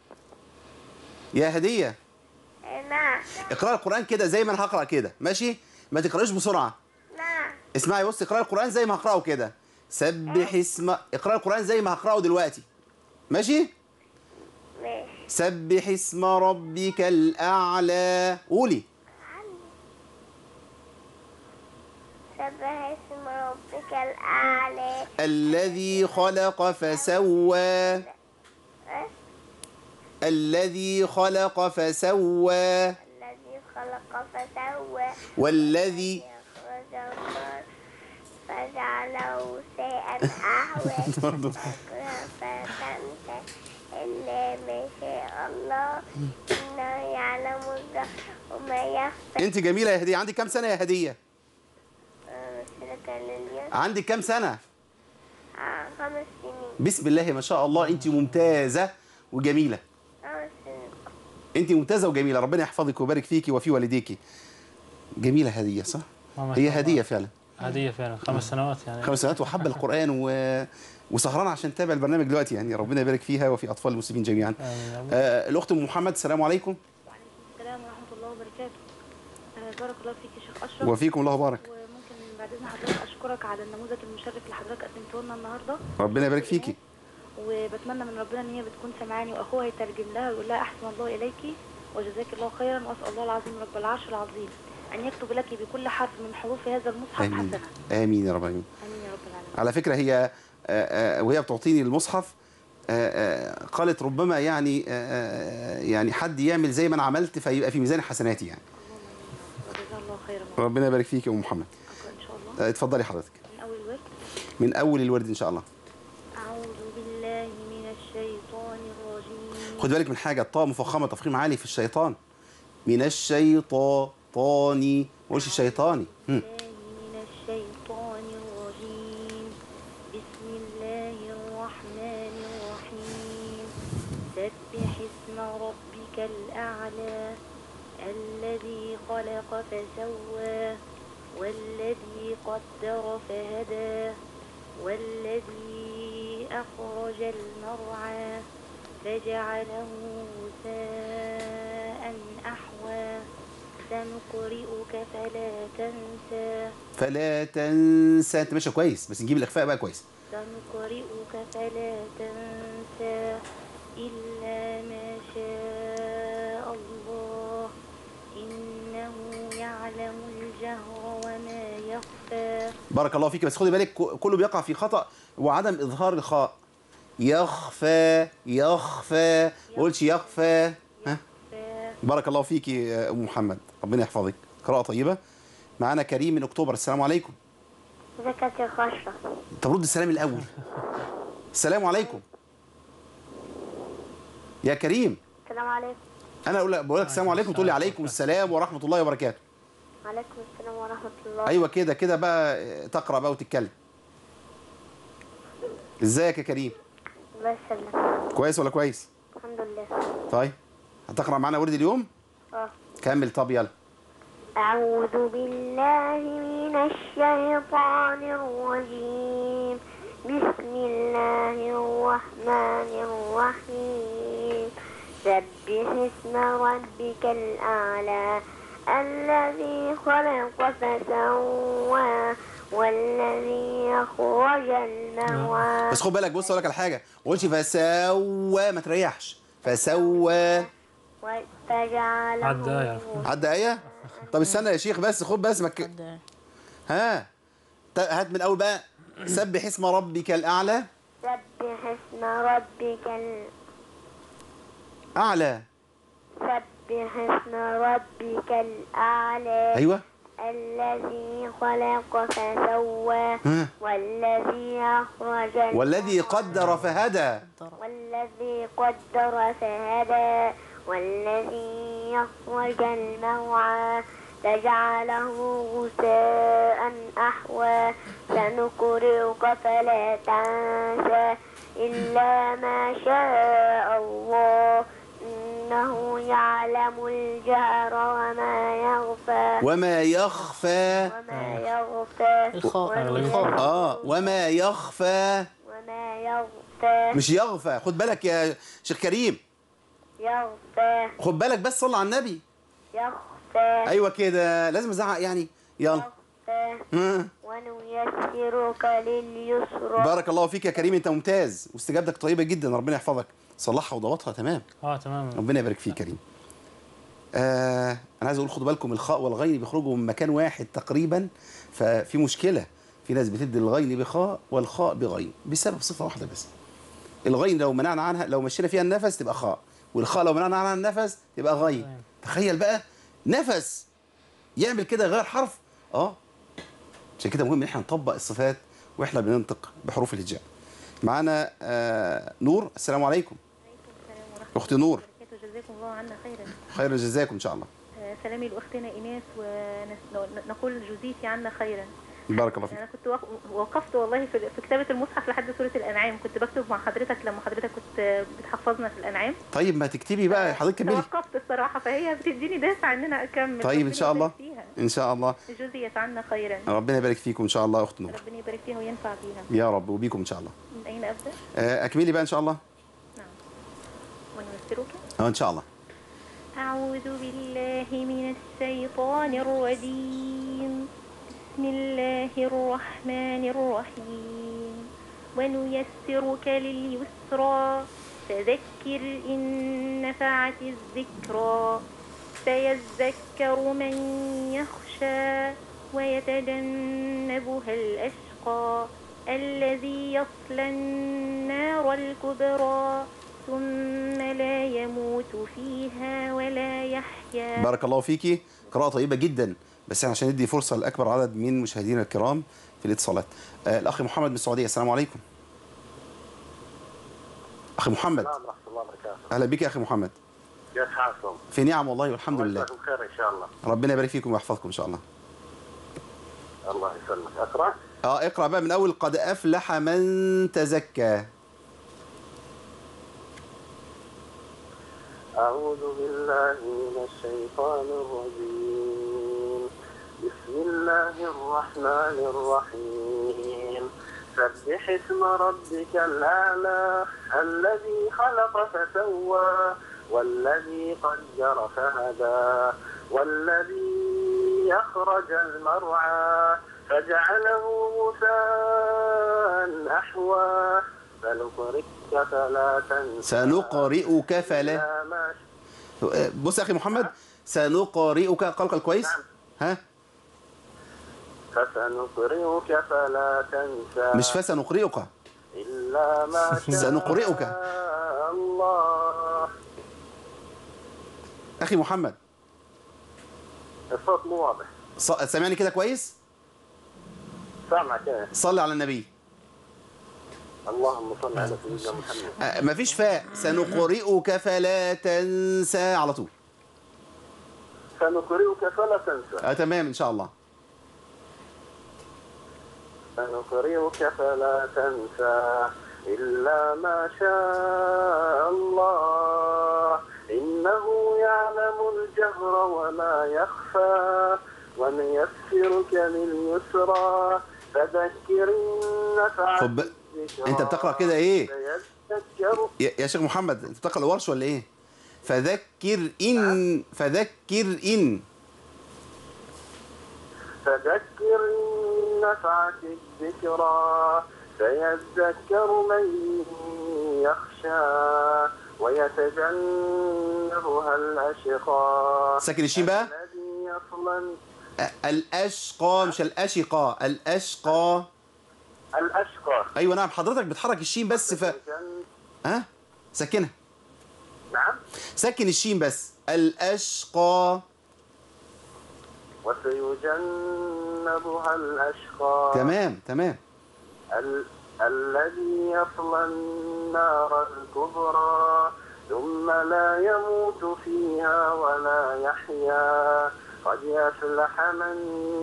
يا هديه نعم اقرا القران كده زي ما انا هقرا كده ماشي ما تقراش بسرعه نعم اسمعي بص اقرا القران زي ما هقراه كده سبح اسم اقرا القران زي ما هقراه دلوقتي ماشي ماشي سبح اسم ربك الاعلى قولي سبح اسم ربك الأعلى الذي خلق فسوى أه؟ الذي خلق فسوى الذي خلق فسوى والذي أخرج الماء فجعله شيئا أحوى برضو. فتنسى إلا ما شاء الله إنه يعلم الجهر وما يخفى انت جميله يا هديه عندك كام سنه يا هديه مثلك اليوم عندك كام سنه آه، خمس سنين بسم الله ما شاء الله انت ممتازه وجميله خمس سنين انت ممتازه وجميله ربنا يحفظك ويبارك فيكي وفي والديكي جميله هديه صح ما هي شاء هديه الله. فعلا هدية فعلا خمس سنوات يعني خمس سنوات وحب القران و... وسهران عشان تتابع البرنامج دلوقتي يعني ربنا يبارك فيها وفي اطفال المسلمين جميعا آمين يا رب. آه الاخت ام محمد السلام عليكم السلام ورحمة الله وبركاته آه، بارك الله فيك يا شيخ أشرف وفيكم الله بارك وممكن بعد إذن حضرتك أشكرك على النموذج المشرف اللي حضرتك قدمته لنا النهاردة ربنا يبارك فيكي وبتمنى من ربنا إن هي بتكون سامعاني وأخوها يترجم لها ويقول لها أحسن الله إليك وجزاك الله خيرا وأسأل الله العظيم رب العرش العظيم أن يكتب لك بكل حرف من حروف هذا المصحف امين حسنة امين يا رب العالمين آمين يا رب العالمين على فكره هي آه، آه، وهي بتعطيني المصحف آه، آه، قالت ربما يعني آه، آه، يعني حد يعمل زي ما انا عملت فيبقى في ميزان حسناتي يعني وجزاك الله خيرا ربنا يبارك فيك يا ام محمد أقرأ إن شاء الله آه، اتفضلي حضرتك من أول ورد من اول الورد ان شاء الله أعوذ بالله من الشيطان الرجيم خد بالك من حاجه الطاء مفخمه تفخيم عالي في الشيطان من الشيطان طاني ما قولش الشيطاني هم. الله من الشيطان الرجيم بسم الله الرحمن الرحيم سبح اسم ربك الأعلى الذي خلق فسوى والذي قدر فهدى والذي أخرج المرعى فجعله غثاء أحوى سنقرئك فلا تنسى فلا تنسى انت ماشي كويس بس نجيب الاخفاء بقى كويس سنقرئك فلا تنسى إلا ما شاء الله إنه يعلم الجهر وما يخفى بارك الله فيك بس خدي بالك ك- كله بيقع في خطا وعدم اظهار الخاء يخفى يخفى ما قولش يخفى ها ف- بارك الله فيك يا ام محمد ربنا يحفظك قراءه طيبه معانا كريم من اكتوبر السلام عليكم ازيك يا شيخ أشرف طب رد السلام الاول السلام عليكم يا كريم السلام عليكم انا اقول بقول لك السلام عليكم تقول لي عليكم السلام ورحمه الله وبركاته عليكم السلام ورحمة الله ايوه كده كده بقى تقرا بقى وتتكلم ازيك يا كريم الله يسلمك كويس ولا كويس الحمد لله طيب هتقرا معانا ورد اليوم اه كمل طب يلا أعوذ بالله من الشيطان الرجيم بسم الله الرحمن الرحيم سبح اسم ربك الأعلى الذي خلق فسوى والذي أخرج المرعى بس خد بالك بص اقول لك على حاجه ما قولش فسوى ما تريحش فسوى فجعله عدى آية. عدى ايه طب استنى يا شيخ بس خد بس مك... ده ها ت- هات من الاول بقى سبح اسم ربك الاعلى سبح اسم ربك ال... اعلى سبح اسم ربك الأعلى ايوه الذي خلق فسوى ها. والذي أخرج ال- والذي قدر فهدى والذي قدر فهدى والذي أخرج الموعى فجعله غثاء أحوى سنقرئك فلا تنسى إلا ما شاء الله إنه يعلم الجهر وما يخفى وما يخفى وما يخفى الخاء والذي- اه وما يخفى وما يخفى مش يغفى خد بالك يا شيخ كريم يخفى خد بالك بس صلى على النبي يخفى ايوه كده لازم ازعق يعني يلا يخفى ها. ونيسرك لليسرى بارك الله فيك يا كريم انت ممتاز واستجابتك طيبه جدا ربنا يحفظك صلحها وضبطها تمام اه تمام ربنا يبارك فيك كريم آه انا عايز اقول خدوا بالكم الخاء والغين بيخرجوا من مكان واحد تقريبا ففي مشكله في ناس بتدي الغين بخاء والخاء بغين بسبب صفه واحده بس الغين لو منعنا عنها لو مشينا فيها النفس تبقى خاء والخاء لو منعنا عنها النفس تبقى غين تخيل بقى نفس يعمل كده غير حرف اه عشان كده مهم ان احنا نطبق الصفات واحنا بننطق بحروف الهجاء معانا آه نور السلام عليكم اختي نور جزاكم الله عنا خيرا خير جزاكم ان شاء الله آه، سلامي لاختنا ايناس ونقول جزيتي عنا خيرا بارك الله فيك انا كنت وق- وقفت والله في في كتابه المصحف لحد سوره الانعام كنت بكتب مع حضرتك لما حضرتك كنت بتحفظنا في الانعام طيب ما تكتبي بقى حضرتك كملي توقفت الصراحه فهي بتديني دافع ان انا اكمل طيب ان ربنا شاء الله يبارك فيها. ان شاء الله جزيت عنا خيرا ربنا يبارك فيكم ان شاء الله يا اخت نور ربنا يبارك فيها وينفع فيها يا رب وبيكم ان شاء الله من اين ابدا آه، اكملي بقى ان شاء الله ونيسرك اه ان شاء الله أعوذ بالله من الشيطان الرجيم بسم الله الرحمن الرحيم ونيسرك لليسرى فذكر إن نفعت الذكرى سيذكر من يخشى ويتجنبها الأشقى الذي يصلى النار الكبرى ثم لا يموت فيها ولا يحيا بارك الله فيكي قراءة طيبة جدا بس عشان ندي فرصة لأكبر عدد من مشاهدينا الكرام في الاتصالات آه الأخ محمد من السعودية السلام عليكم أخي محمد السلام ورحمة الله وبركاته أهلا بك يا أخي محمد كيف حالكم؟ في نعم والله والحمد لله مساكم خير إن شاء الله ربنا يبارك فيكم ويحفظكم إن شاء الله الله يسلمك أقرأ؟ اه اقرأ بقى من أول قد أفلح من تزكى أعوذ بالله من الشيطان الرجيم بسم الله الرحمن الرحيم سبح اسم ربك الأعلى الذي خلق فسوى والذي قدر فهدى والذي أخرج المرعى فجعله غثاء أحوى سنقرئك فلا تنسى سنقرئك فلا إلا ما بص يا أخي محمد سنقرئك قلقل كويس ها فسنقرئك فلا تنسى مش فسنقرئك إلا ما شاء سنقرئك. الله أخي محمد الصوت مو واضح ص- سامعني كده كويس سامعك إيه صلي على النبي اللهم صل على سيدنا محمد آه، مفيش فاء سنقرئك فلا تنسى على طول سنقرئك فلا تنسى اه تمام ان شاء الله سنقرئك فلا تنسى إلا ما شاء الله إنه يعلم الجهر وما يخفى ونيسرك لليسرى فذكر إن نفعت خد بق- الذكرى انت بتقرا كده ايه سيذكر يا يا شيخ محمد انت بتقرا الورش ولا ايه فذكر ان فذكر ان فذكر إن نفعت الذكرى سيذكر من يخشى ويتجنبها الأشقى ساكن الشين بقى الذي يصلى آه، الاشقى مش الاشقى الاشقى الأشقى ايوه نعم حضرتك بتحرك الشين بس ف جن- ها سكنها نعم سكن الشين بس الاشقى وسيجنبها الأشقى تمام تمام ال... الذي يصلى النار الكبرى ثم لا يموت فيها ولا يحيا قد يفلح من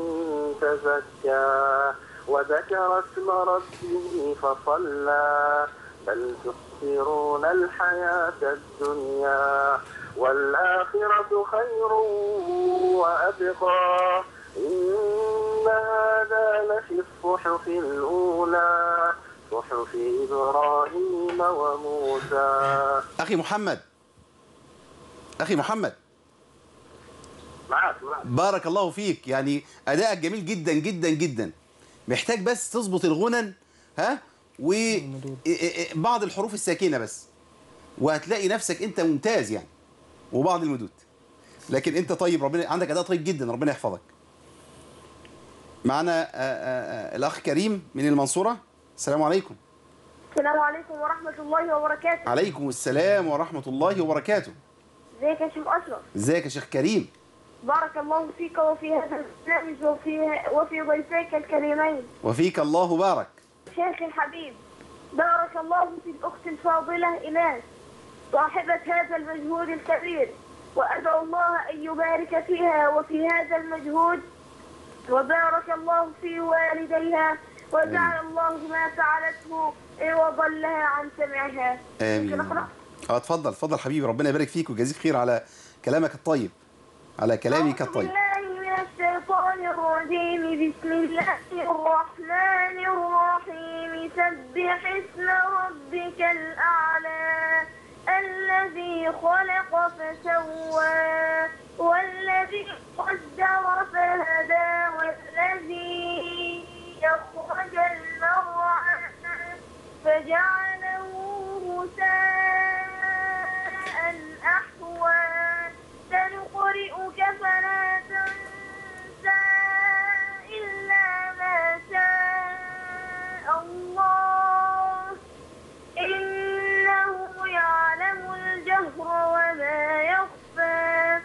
تزكى وذكر اسم ربه فصلى بل تؤثرون الحياة الدنيا والآخرة خير وأبقى إن هذا لفي الصحف الأولى صحف إبراهيم وموسى اخي محمد اخي محمد معك معك بارك الله فيك يعني ادائك جميل جدا جدا جدا محتاج بس تظبط الغنن ها وبعض الحروف الساكنه بس وهتلاقي نفسك انت ممتاز يعني وبعض المدود لكن انت طيب ربنا عندك اداء طيب جدا ربنا يحفظك معنا آه، آه، آه، الاخ كريم من المنصوره السلام عليكم السلام عليكم ورحمة الله وبركاته عليكم السلام ورحمه الله وبركاته ازيك يا شيخ أشرف ازيك يا شيخ كريم بارك الله فيك وفي هذا البرنامج وفي وفي ضيفيك الكريمين وفيك الله بارك شيخي الحبيب بارك الله في الأخت الفاضلة إيمان صاحبة هذا المجهود الكبير وأدعو الله أن يبارك فيها وفي هذا المجهود وبارك الله في والديها وجعل الله ما فعلته عوضا لها عن سمعها امين ممكن أقرأ؟ اه اتفضل اتفضل حبيبي ربنا يبارك فيك ويجازيك خير على كلامك الطيب على كلامك أعوذ الطيب بالله من الشيطان الرجيم بسم الله الرحمن الرحيم سبح اسم ربك الأعلى الذي خلق فسوى والذي قدر فهدى والذي أخرج المرعى فجعله غثاء أحوى سنقرئك فلا تنسى إلا ما شاء الله إنه يعلم الجهر وما يخفى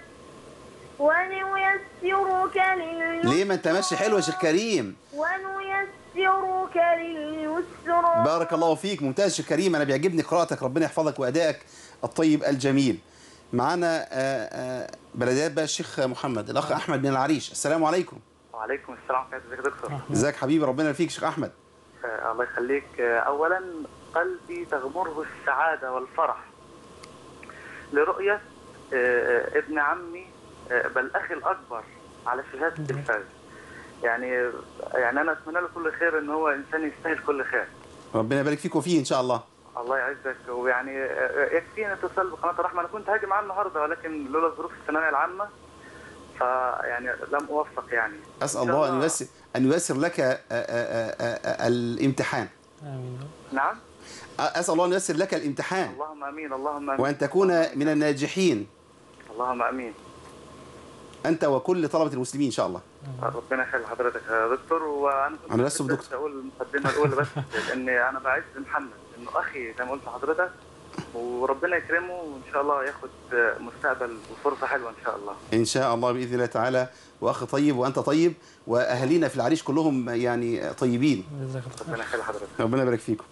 ونيسرك لليسرى ليه ما انت ماشي حلو يا شيخ كريم ونيسرك لليسرى بارك الله فيك ممتاز يا شيخ كريم انا بيعجبني قراءتك ربنا يحفظك وادائك الطيب الجميل معانا آه، آه، بلديات بقى الشيخ محمد الاخ احمد من العريش السلام عليكم وعليكم السلام ورحمة الله ازيك يا دكتور ازيك حبيبي ربنا يفيك شيخ احمد آه الله يخليك آه أولا قلبي تغمره السعادة والفرح لرؤية آه ابن عمي آه بل أخي الأكبر على شهادة الفوز يعني يعني أنا أتمنى له كل خير إن هو إنسان يستاهل كل خير ربنا يبارك فيك وفيه ان شاء الله الله يعزك ويعني آه، يكفيني اتصال بقناة الرحمة أنا كنت هاجي معاه النهاردة ولكن لولا ظروف الثانوية العامة فيعني لم أوفق يعني اسال إن شاء الله ان ييسر ان ييسر لك آه، آه، آه، آه، الامتحان امين نعم اسال الله ان ييسر لك الامتحان اللهم امين اللهم امين وان تكون من الناجحين اللهم امين انت وكل طلبه المسلمين ان شاء الله ربنا يخلي حضرتك يا دكتور وانا كنت أنا لست بس بدكتور. اقول المقدمه الاولى بس لاني انا بعز محمد انه اخي زي ما قلت لحضرتك وربنا يكرمه وان شاء الله ياخد مستقبل وفرصه حلوه ان شاء الله ان شاء الله باذن الله تعالى واخ طيب وانت طيب واهالينا في العريش كلهم يعني طيبين جزاك الله خير ربنا يخلي حضرتك ربنا يبارك فيكم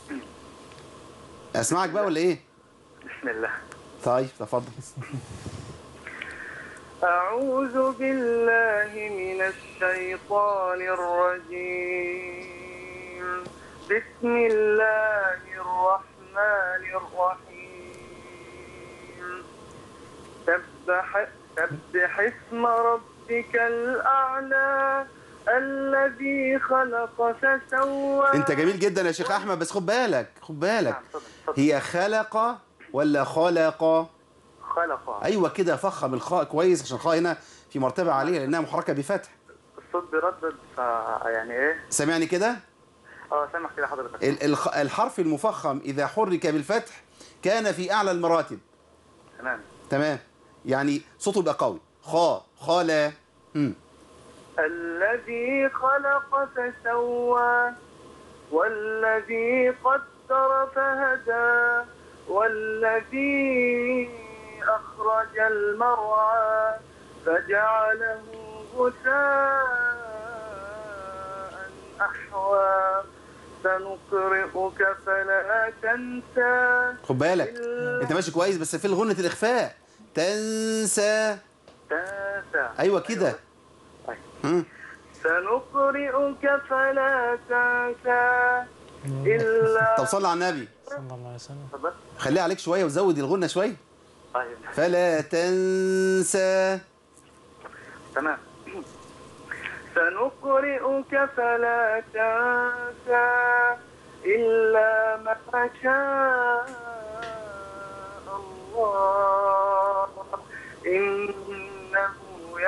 اسمعك بقى ولا ايه بسم الله طيب تفضل أعوذ بالله من الشيطان الرجيم بسم الله الرحمن الرحيم سبح سبح اسم ربك الأعلى الذي خلق فسوى انت جميل جدا يا شيخ احمد بس خد بالك خد بالك نعم، اتفضل، اتفضل. هي خلق ولا خلق خلق ايوه كده فخم الخاء كويس عشان الخاء هنا في مرتبه عاليه لانها محركه بفتح الصوت بيردد ف يعني ايه سامعني كده اه سامح كده حضرتك ال- الخ- الحرف المفخم اذا حرك بالفتح كان في اعلى المراتب تمام تمام يعني صوته يبقى قوي خا خالا امم الذي خلق فسوى والذي قدر فهدى والذي أخرج المرعى فجعله غثاء أحوى سنقرئك فلا تنسى خد بالك إلا انت ماشي كويس بس في غنة الاخفاء تنسى تنسى ايوه كده مم. سنقرئك فلا تنسى إلا طب صلي على النبي صلى الله عليه وسلم تفضل. خليها عليك شويه وزود الغنة شويه طيب فلا تنسى تمام سنقرئك فلا تنسى إلا ما شاء الله إنه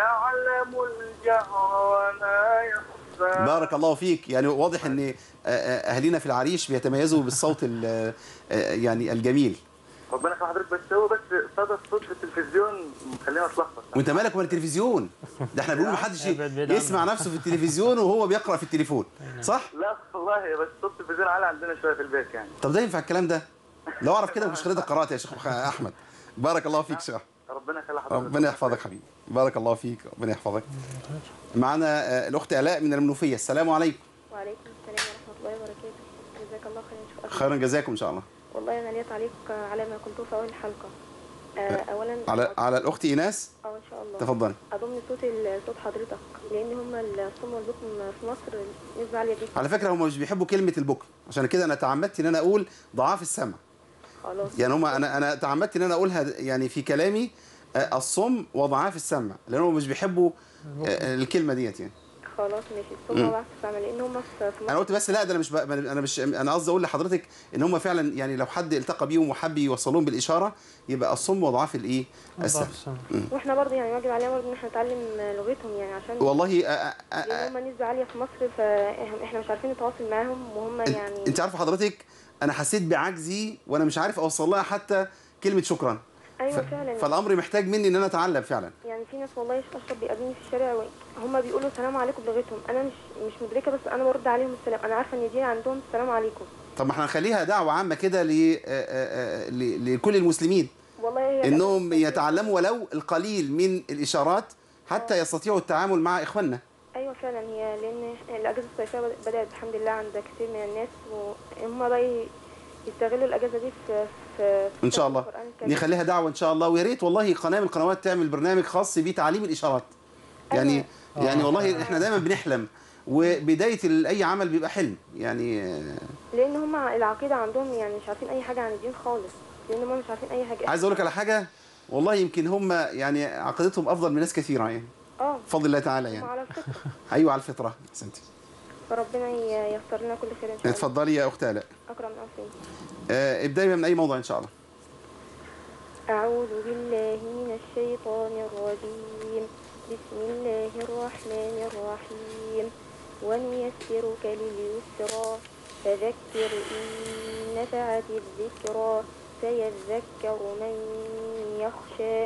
يعلم الجهر وما يخفى بارك الله فيك يعني واضح ان آه، آه، اهالينا في العريش بيتميزوا بالصوت ال- آه، يعني الجميل ربنا يخلي حضرتك بس هو بس صدى الصوت في التلفزيون مخلينا اتلخبط وانت مالك ومال التلفزيون ده احنا بنقول محدش ابعد بعيد عنه. يسمع نفسه في التلفزيون وهو بيقرا في التليفون صح لا والله بس صوت التلفزيون عالي عندنا شويه في البيت يعني طب ده ينفع الكلام ده لو اعرف كده مش خليتك قرات يا شيخ احمد بارك الله فيك شيخ ربنا يخلي حضرتك ربنا يحفظك حبيبي بارك الله فيك ربنا يحفظك معنا آه، الاخت الاء من المنوفيه السلام عليكم وعليكم السلام ورحمة الله وبركاته جزاك الله خيرا شكرا خيرا جزاكم ان شاء الله والله أنا ليا تعليق على ما قلته في أول الحلقة آه، أولا على على الاخت ايناس اه إن شاء الله تفضلي أضم صوت ال- صوت حضرتك لأن هم الصم والبكم في مصر نسبة عالية جدا على فكره هم مش بيحبوا كلمه البكم عشان كده انا تعمدت ان انا اقول ضعاف السمع خلاص يعني هم انا انا تعمدت ان انا اقولها يعني في كلامي آه، الصم وضعاف السمع لان هم مش بيحبوا آه، الكلمه ديت يعني خلاص ماشي الصم مم. وضعف السمع لأن هم في في انا مصر قلت بس لا ده انا مش بق- انا مش انا قصدي اقول لحضرتك ان هم فعلا يعني لو حد التقى بيهم وحب يوصلهم بالاشاره يبقى الصم وضعاف الايه السمع مم. واحنا برضه يعني واجب علينا برضه ان احنا نتعلم لغتهم يعني عشان والله آه، آه، آه، لان هم نسبة عالية في مصر فاحنا مش عارفين نتواصل معاهم وهم يعني انت عارفه حضرتك انا حسيت بعجزي وانا مش عارف اوصل لها حتى كلمه شكرا ايوه فعلا فالامر محتاج مني ان انا اتعلم فعلا يعني في ناس والله اشرف بيقابلني في الشارع هم بيقولوا السلام عليكم بلغتهم انا مش مش مدركه بس انا برد عليهم السلام انا عارفه ان دي عندهم السلام عليكم طب ما احنا نخليها دعوه عامه كده ل- آه، آه، آه، ل- لكل المسلمين والله هي انهم يتعلموا ولو القليل من الاشارات حتى يستطيعوا التعامل مع اخواننا ايوه فعلا هي لان الاجازه الصيفيه بد- بدات الحمد لله عند كثير من الناس وهم بقى ي- يستغلوا الاجازه دي في في في ان شاء الله القرآن الكريم. نخليها دعوه ان شاء الله ويا ريت والله قناه من القنوات تعمل برنامج خاص بتعليم الاشارات يعني يعني والله احنا دايما بنحلم وبدايه ال- اي عمل بيبقى حلم يعني آه، لان هم العقيده عندهم يعني مش عارفين اي حاجه عن الدين خالص لان هم مش عارفين اي حاجه عايز اقول لك على حاجه والله يمكن هم يعني عقيدتهم افضل من ناس كثيره يعني اه بفضل الله تعالى هم يعني على الفطره ايوه على الفطره احسنتي فربنا ي- ييسر لنا كل خير ان شاء الله اتفضلي يا اخت الاء اكرم ألفين آه، ابداي من اي موضوع ان شاء الله أعوذ بالله من الشيطان الرجيم بسم الله الرحمن الرحيم ونيسرك لليسرى فذكر إن نفعت الذكرى سيذكر من يخشى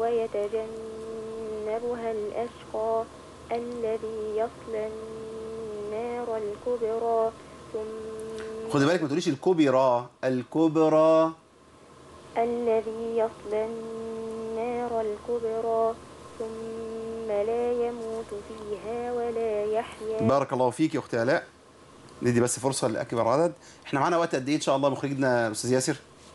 ويتجنبها الأشقى الذي يصلى النار الكبرى ثم خدي بالك ما تقوليش الكبرى الكبرى الذي يصلى النار الكبرى ثم لا يموت فيها ولا يحيا بارك الله فيك يا اخت الاء ندي بس فرصه لاكبر عدد احنا معانا وقت قد ايه ان شاء الله مخرجنا استاذ ياسر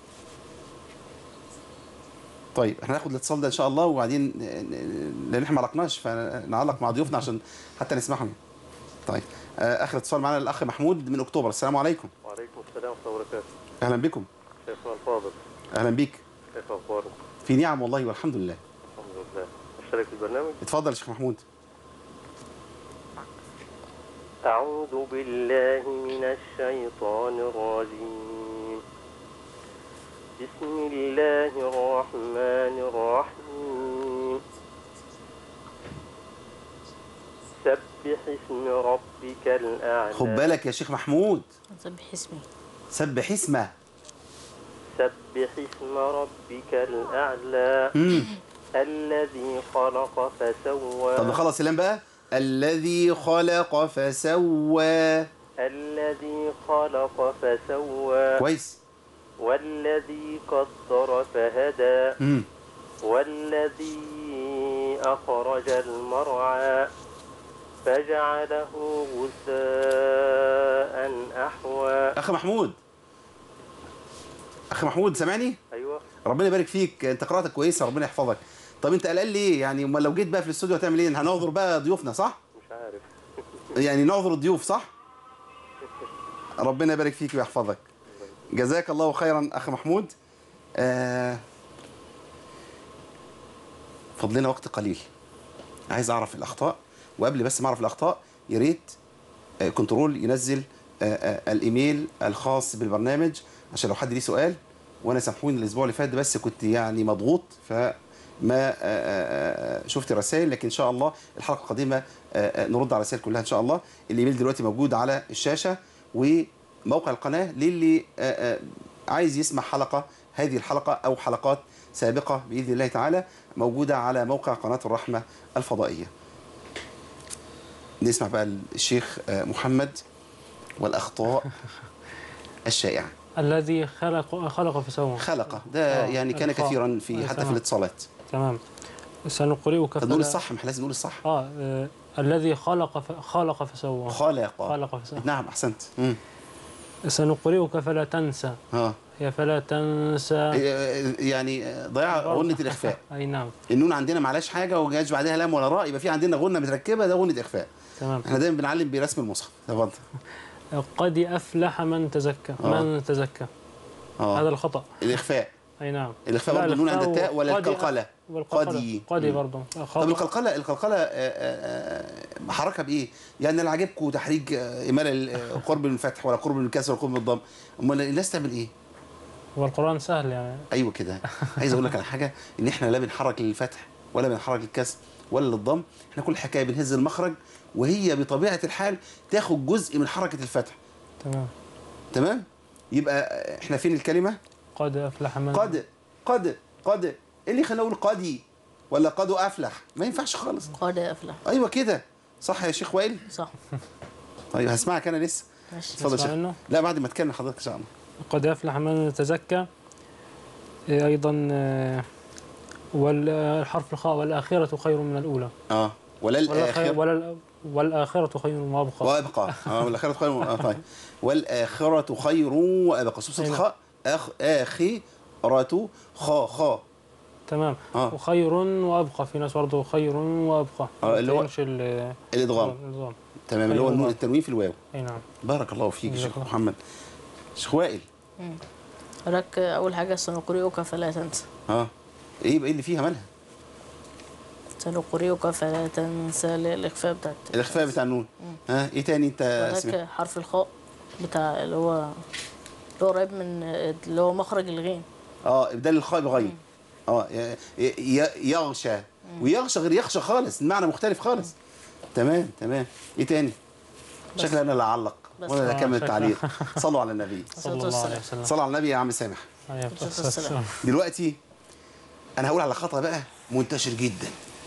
طيب احنا هناخد الاتصال ده ان شاء الله وبعدين ن- ن- لان احنا ما علقناش فنعلق مع ضيوفنا عشان حتى نسمعهم طيب آه، اخر اتصال معانا الاخ محمود من اكتوبر السلام عليكم وعليكم السلام ورحمة الله وبركاته اهلا بكم شيخنا الفاضل اهلا بيك كيف أخبارك؟ في نعم والله والحمد لله الحمد لله أشترك في البرنامج اتفضل يا شيخ محمود أعوذ بالله من الشيطان الرجيم بسم الله الرحمن الرحيم سبح اسم ربك الأعلى خد بالك يا شيخ محمود سبح اسمي سبح اسمه سبح اسم ربك الأعلى مم. الذي خلق فسوى طب نخلص اللام بقى الذي خلق فسوى الذي خلق فسوى كويس والذي قدر فهدى امم والذي أخرج المرعى فجعله غثاء أحوى اخ محمود اخ محمود سامعني أيوة ربنا يبارك فيك انت قراءتك كويسه ربنا يحفظك طب انت قلقان ليه يعني امال لو جيت بقى في الاستوديو هتعمل ايه هنعذر بقى ضيوفنا صح مش عارف يعني نعذر الضيوف صح ربنا يبارك فيك ويحفظك جزاك الله خيرا اخ محمود آه فضلنا وقت قليل عايز اعرف الاخطاء وقبل بس ما اعرف الاخطاء يا ريت آه، كنترول ينزل آه، آه، الايميل الخاص بالبرنامج عشان لو حد ليه سؤال وانا سامحوني الاسبوع اللي فات ده بس كنت يعني مضغوط فما آه، آه، آه، شفت الرسائل لكن ان شاء الله الحلقه القادمه آه، آه، نرد على الرسائل كلها ان شاء الله الايميل دلوقتي موجود على الشاشه وموقع القناه للي آه، آه، عايز يسمع حلقه هذه الحلقه او حلقات سابقه باذن الله تعالى موجوده على موقع قناه الرحمه الفضائيه نسمع بقى الشيخ آه، محمد والاخطاء الشائعه الذي خلق خلق فسوى خلق ده آه، يعني كان الخاء. كثيرا في آه، حتى في تمام. الاتصالات تمام سنقرئك طب نقول فلا- الصح ما احنا لازم نقول الصح اه آه، الذي خلق ف... خلق فسوى خلق خلق فسوى نعم احسنت مم. سنقرئك فلا تنسى اه هي فلا تنسى يعني ضياع غنة الإخفاء اي نعم النون عندنا معلاش حاجة وما جاش بعدها لام ولا راء يبقى في عندنا غنة متركبة ده غنة إخفاء تمام احنا دايما بنعلم برسم المصحف تفضل قد افلح من تزكى آه. من تزكى اه هذا الخطا الإخفاء اي نعم الإخفاء لا، برضه النون عند الإخفاء التاء ولا قد- القلقلة والقلقلة قدي. قدي مم. برضه طب القلقلة القلقلة آه، آه، آه، حركها بإيه؟ يعني اللي عاجبكم تحريج آه، إمالة آه، قرب من الفتح ولا قرب من الكسر ولا قرب من الضم أمال الناس تعمل إيه؟ والقران سهل يعني ايوه كده عايز اقول لك على حاجه ان احنا لا بنحرك للفتح ولا بنحرك للكسر ولا للضم احنا كل الحكايه بنهز المخرج وهي بطبيعه الحال تاخد جزء من حركه الفتح تمام تمام يبقى احنا فين الكلمه قد افلح من قد قد قد ايه اللي خلاني اقول قدي ولا قد افلح ما ينفعش خالص قد افلح ايوه كده صح يا شيخ وائل صح طيب هسمعك انا لسه ماشي اتفضل يا نسمع شيخ منه؟ لا بعد ما تكلم حضرتك ان شاء الله قد أفلح من تزكى إيه أيضا آه، والحرف الخاء والآخرة خير من الأولى اه ولا ولا خير الاخر ولا والآخرة خير وأبقى وابقى اه والاخره خير آه طيب والاخره خير وابقى صوت أي نعم. الخاء اخ اخره خا خا تمام آه. وخير وأبقى في ناس برضه خير وأبقى آه، اللي هو يمشي ال- الادغام النظام تمام اللي هو خير النون وأبقى. التنوين في الواو أي نعم بارك الله فيك يا جزاك شيخ الله. محمد شيخ وائل لك اول حاجه سنقرئك فلا تنسى اه ايه بقى إيه اللي فيها مالها سنقرئك فلا تنسى الاخفاء بتاعت الاخفاء بتاع النون ها ايه تاني انت سمعت هناك حرف الخاء بتاع اللي هو اللي هو قريب من اللي هو مخرج الغين اه ابدال الخاء بغين اه ي- ي- يغشى ويغشى غير يخشى خالص المعنى مختلف خالص تمام تمام ايه تاني شكلي انا اللي اعلق بس. وانا اللي آه، اكمل شكرا. التعليق صلوا على النبي صلى الله عليه وسلم صلوا على النبي يا عم سامح عليه الصلاة الصلاة والسلام دلوقتي انا هقول على خطأ بقى منتشر جدا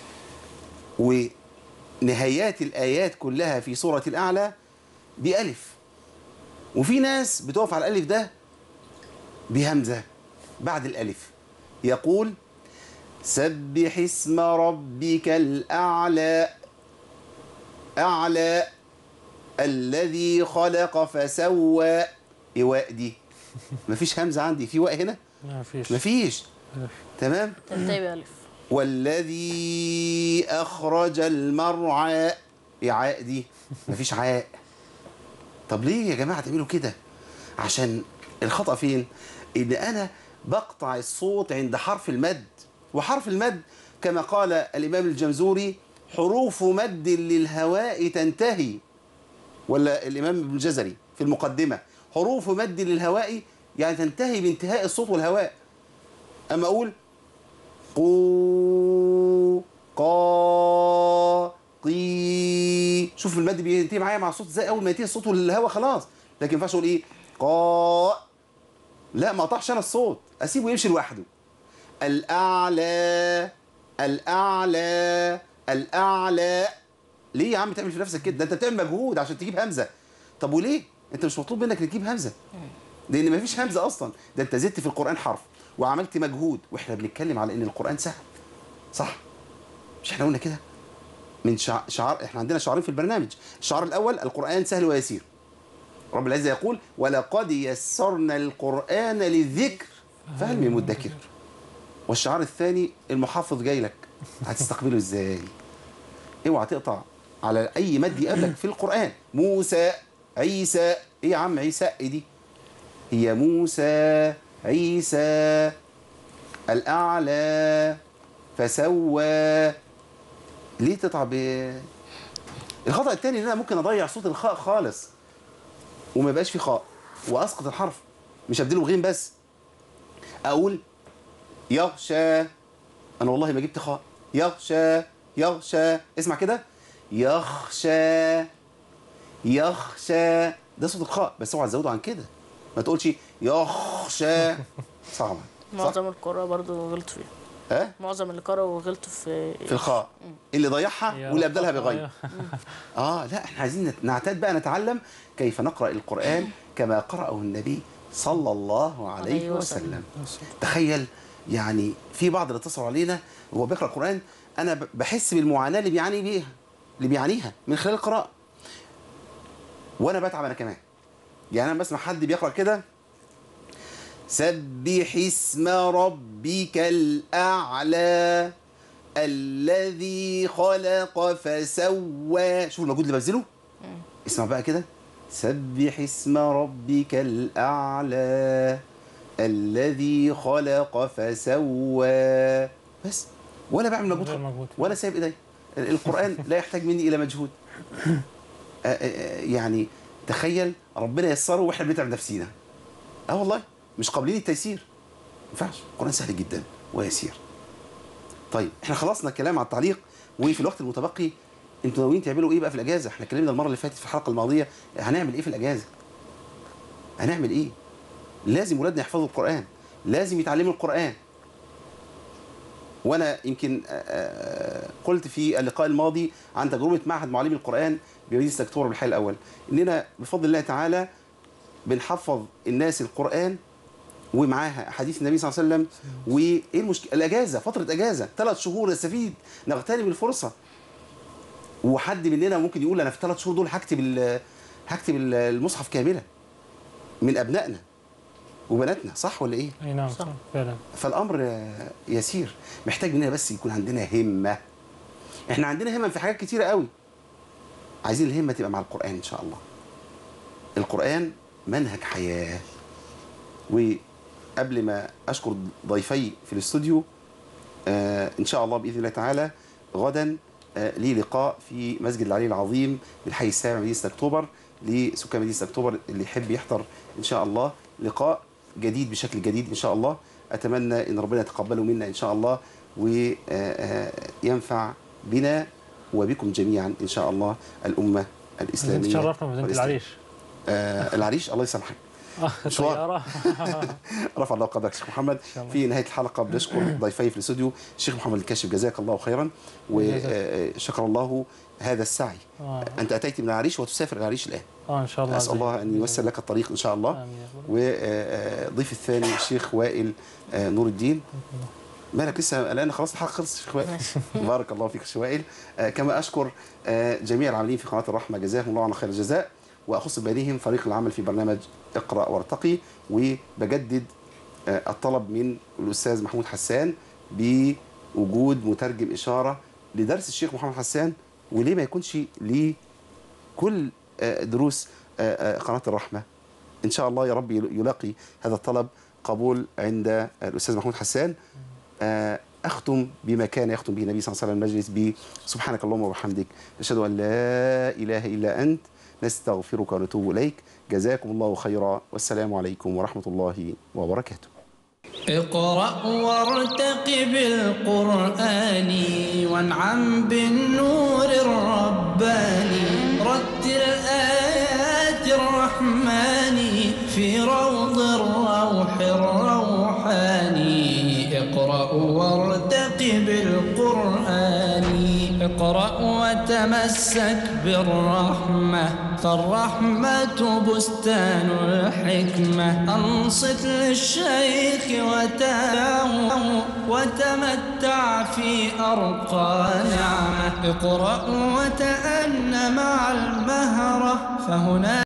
ونهايات الايات كلها في سورة الاعلى بألف وفي ناس بتقف على الالف ده بهمزة بعد الالف يقول سبح اسم ربك الاعلى اعلى الذي خلق فسوى ايواء دي مفيش همزة عندي في واء هنا ما فيش مفيش ألف. تمام تنتهي بألف والذي أخرج المرعى إعاء دي مفيش عاء طب ليه يا جماعة تعملوا كده عشان الخطأ فين إن أنا بقطع الصوت عند حرف المد وحرف المد كما قال الإمام الجمزوري حروف مد للهواء تنتهي ولا الإمام ابن الجزري في المقدمة حروف مد للهواء يعني تنتهي بانتهاء الصوت والهواء أما أقول قو قا قي شوف المد بينتهي معايا مع الصوت ازاي اول ما ينتهي الصوت والهواء خلاص لكن ما ينفعش اقول ايه قا لا ما اقطعش انا الصوت اسيبه يمشي لوحده الاعلى الاعلى الاعلى ليه يا عم تعمل في نفسك كده ده انت بتعمل مجهود عشان تجيب همزه طب وليه انت مش مطلوب منك تجيب همزه لان مفيش همزه اصلا ده انت زدت في القران حرف وعملت مجهود واحنا بنتكلم على ان القران سهل صح مش احنا قلنا كده من شع... شعار احنا عندنا شعارين في البرنامج الشعار الاول القران سهل ويسير رب العزه يقول ولقد يسرنا القران للذكر فهل من مدكر والشعار الثاني المحافظ جاي لك هتستقبله ازاي اوعى تقطع على اي مد يقابلك في القران موسى عيسى ايه يا عم عيسى ايه دي هي موسى عيسى الاعلى فسوى ليه تقطع ب الخطا الثاني ان انا ممكن اضيع صوت الخاء خالص وما يبقاش في خاء واسقط الحرف مش ابدله بغين بس اقول يغشى انا والله ما جبت خاء يغشى يغشى اسمع كده يخشى يخشى ده صوت الخاء بس اوعى تزوده عن كده ما تقولش يخشى صعبه معظم القراء برضو غلطوا فيها ها معظم اللي قرأوا وغلطوا في في الخاء اللي ضيعها يا واللي رب ابدلها تقطع بغير يا- اه لا احنا عايزين نت- نعتاد بقى نتعلم كيف نقرا القران كما قراه النبي صلى الله عليه عليه وسلم وسلم. تخيل يعني في بعض اللي اتصلوا علينا وهو بيقرا القران انا ب- بحس بالمعاناه اللي بيعاني بيها اللي بيعانيها من خلال القراءه وانا بتعب انا كمان يعني انا بسمع حد بيقرا كده سبح اسم ربك الأعلى الذي خلق فسوى شوف المجهود اللي ببذله اسمع بقى كده سبح اسم ربك الأعلى الذي خلق فسوى بس ولا بعمل مجهود غير خالص. مجهود. ولا سايب ايدي القرآن لا يحتاج مني إلى مجهود آه، آه، آه، يعني تخيل ربنا يسره واحنا بنتعب نفسينا اه والله مش قابلين التيسير ما ينفعش القرآن سهل جدا ويسير طيب احنا خلصنا الكلام على التعليق وفي الوقت المتبقي انتوا ناويين تعملوا ايه بقى في الاجازه احنا اتكلمنا المره اللي فاتت في الحلقه الماضيه هنعمل ايه في الاجازه هنعمل ايه لازم ولادنا يحفظوا القران لازم يتعلموا القران وانا يمكن آه، آه، قلت في اللقاء الماضي عن تجربه معهد معلمي القران بمدينه اكتوبر بالحي الاول اننا بفضل الله تعالى بنحفظ الناس القران ومعاها حديث النبي صلى الله عليه وسلم وايه المشكله الاجازه فتره اجازه ثلاث شهور نستفيد نغتنم الفرصه وحد مننا ممكن يقول انا في الثلاث شهور دول هكتب ال- هكتب ال- المصحف كاملا من ابنائنا وبناتنا صح ولا ايه؟ اي نعم صح فعلا فالامر آه، يسير محتاج مننا بس يكون عندنا همه احنا عندنا همم في حاجات كتيره قوي عايزين الهمه تبقى مع القران ان شاء الله القران منهج حياه وقبل ما اشكر ضيفي في الاستوديو آه ان شاء الله باذن الله تعالى غدا آه لي لقاء في مسجد العلي العظيم بالحي السابع مدينه اكتوبر لسكان مدينه اكتوبر اللي يحب يحضر ان شاء الله لقاء جديد بشكل جديد ان شاء الله اتمنى ان ربنا يتقبله منا ان شاء الله وينفع بنا وبكم جميعا ان شاء الله الامه الاسلاميه تشرفنا بمدينه والإسلام. العريش آه العريش الله يسامحك مشوار. طياره رفع الله قدرك شيخ محمد الله. في نهايه الحلقه بنشكر ضيفي في الاستوديو الشيخ محمد الكاشف جزاك الله خيرا وشكر الله هذا السعي آه. انت اتيت من العريش وتسافر العريش الان اه ان شاء الله اسال الله ان ييسر لك الطريق ان شاء الله امين يا رب. والضيف الثاني الشيخ وائل آه، نور الدين مالك لسه الان خلاص الحلقه خلصت شيخ وائل بارك الله فيك شيخ وائل آه، كما اشكر آه، جميع العاملين في قناه الرحمه جزاهم الله عنا خير الجزاء واخص بينهم فريق العمل في برنامج اقرا وارتقي وبجدد آه، الطلب من الاستاذ محمود حسان بوجود مترجم اشاره لدرس الشيخ محمد حسان وليه ما يكونش لكل آه، دروس آه، آه، قناه الرحمه ان شاء الله يا رب يلاقي هذا الطلب قبول عند الاستاذ محمود حسان آه، اختم بما كان يختم به النبي صلى الله عليه وسلم المجلس بسبحانك اللهم وبحمدك نشهد ان لا اله الا انت نستغفرك ونتوب اليك جزاكم الله خيرا والسلام عليكم ورحمه الله وبركاته اقرأ وارتقب القرآن وانعم بالنور الرباني رتل آيات الرحمن في روض الروح الروحاني اقرأ وارتقب القرآن اقرأ وتمسك بالرحمة فالرحمة بستان الحكمة أنصت للشيخ وتابعه وتمتع في أرقى نعمة اقرأ وتأن مع المهرة فهنا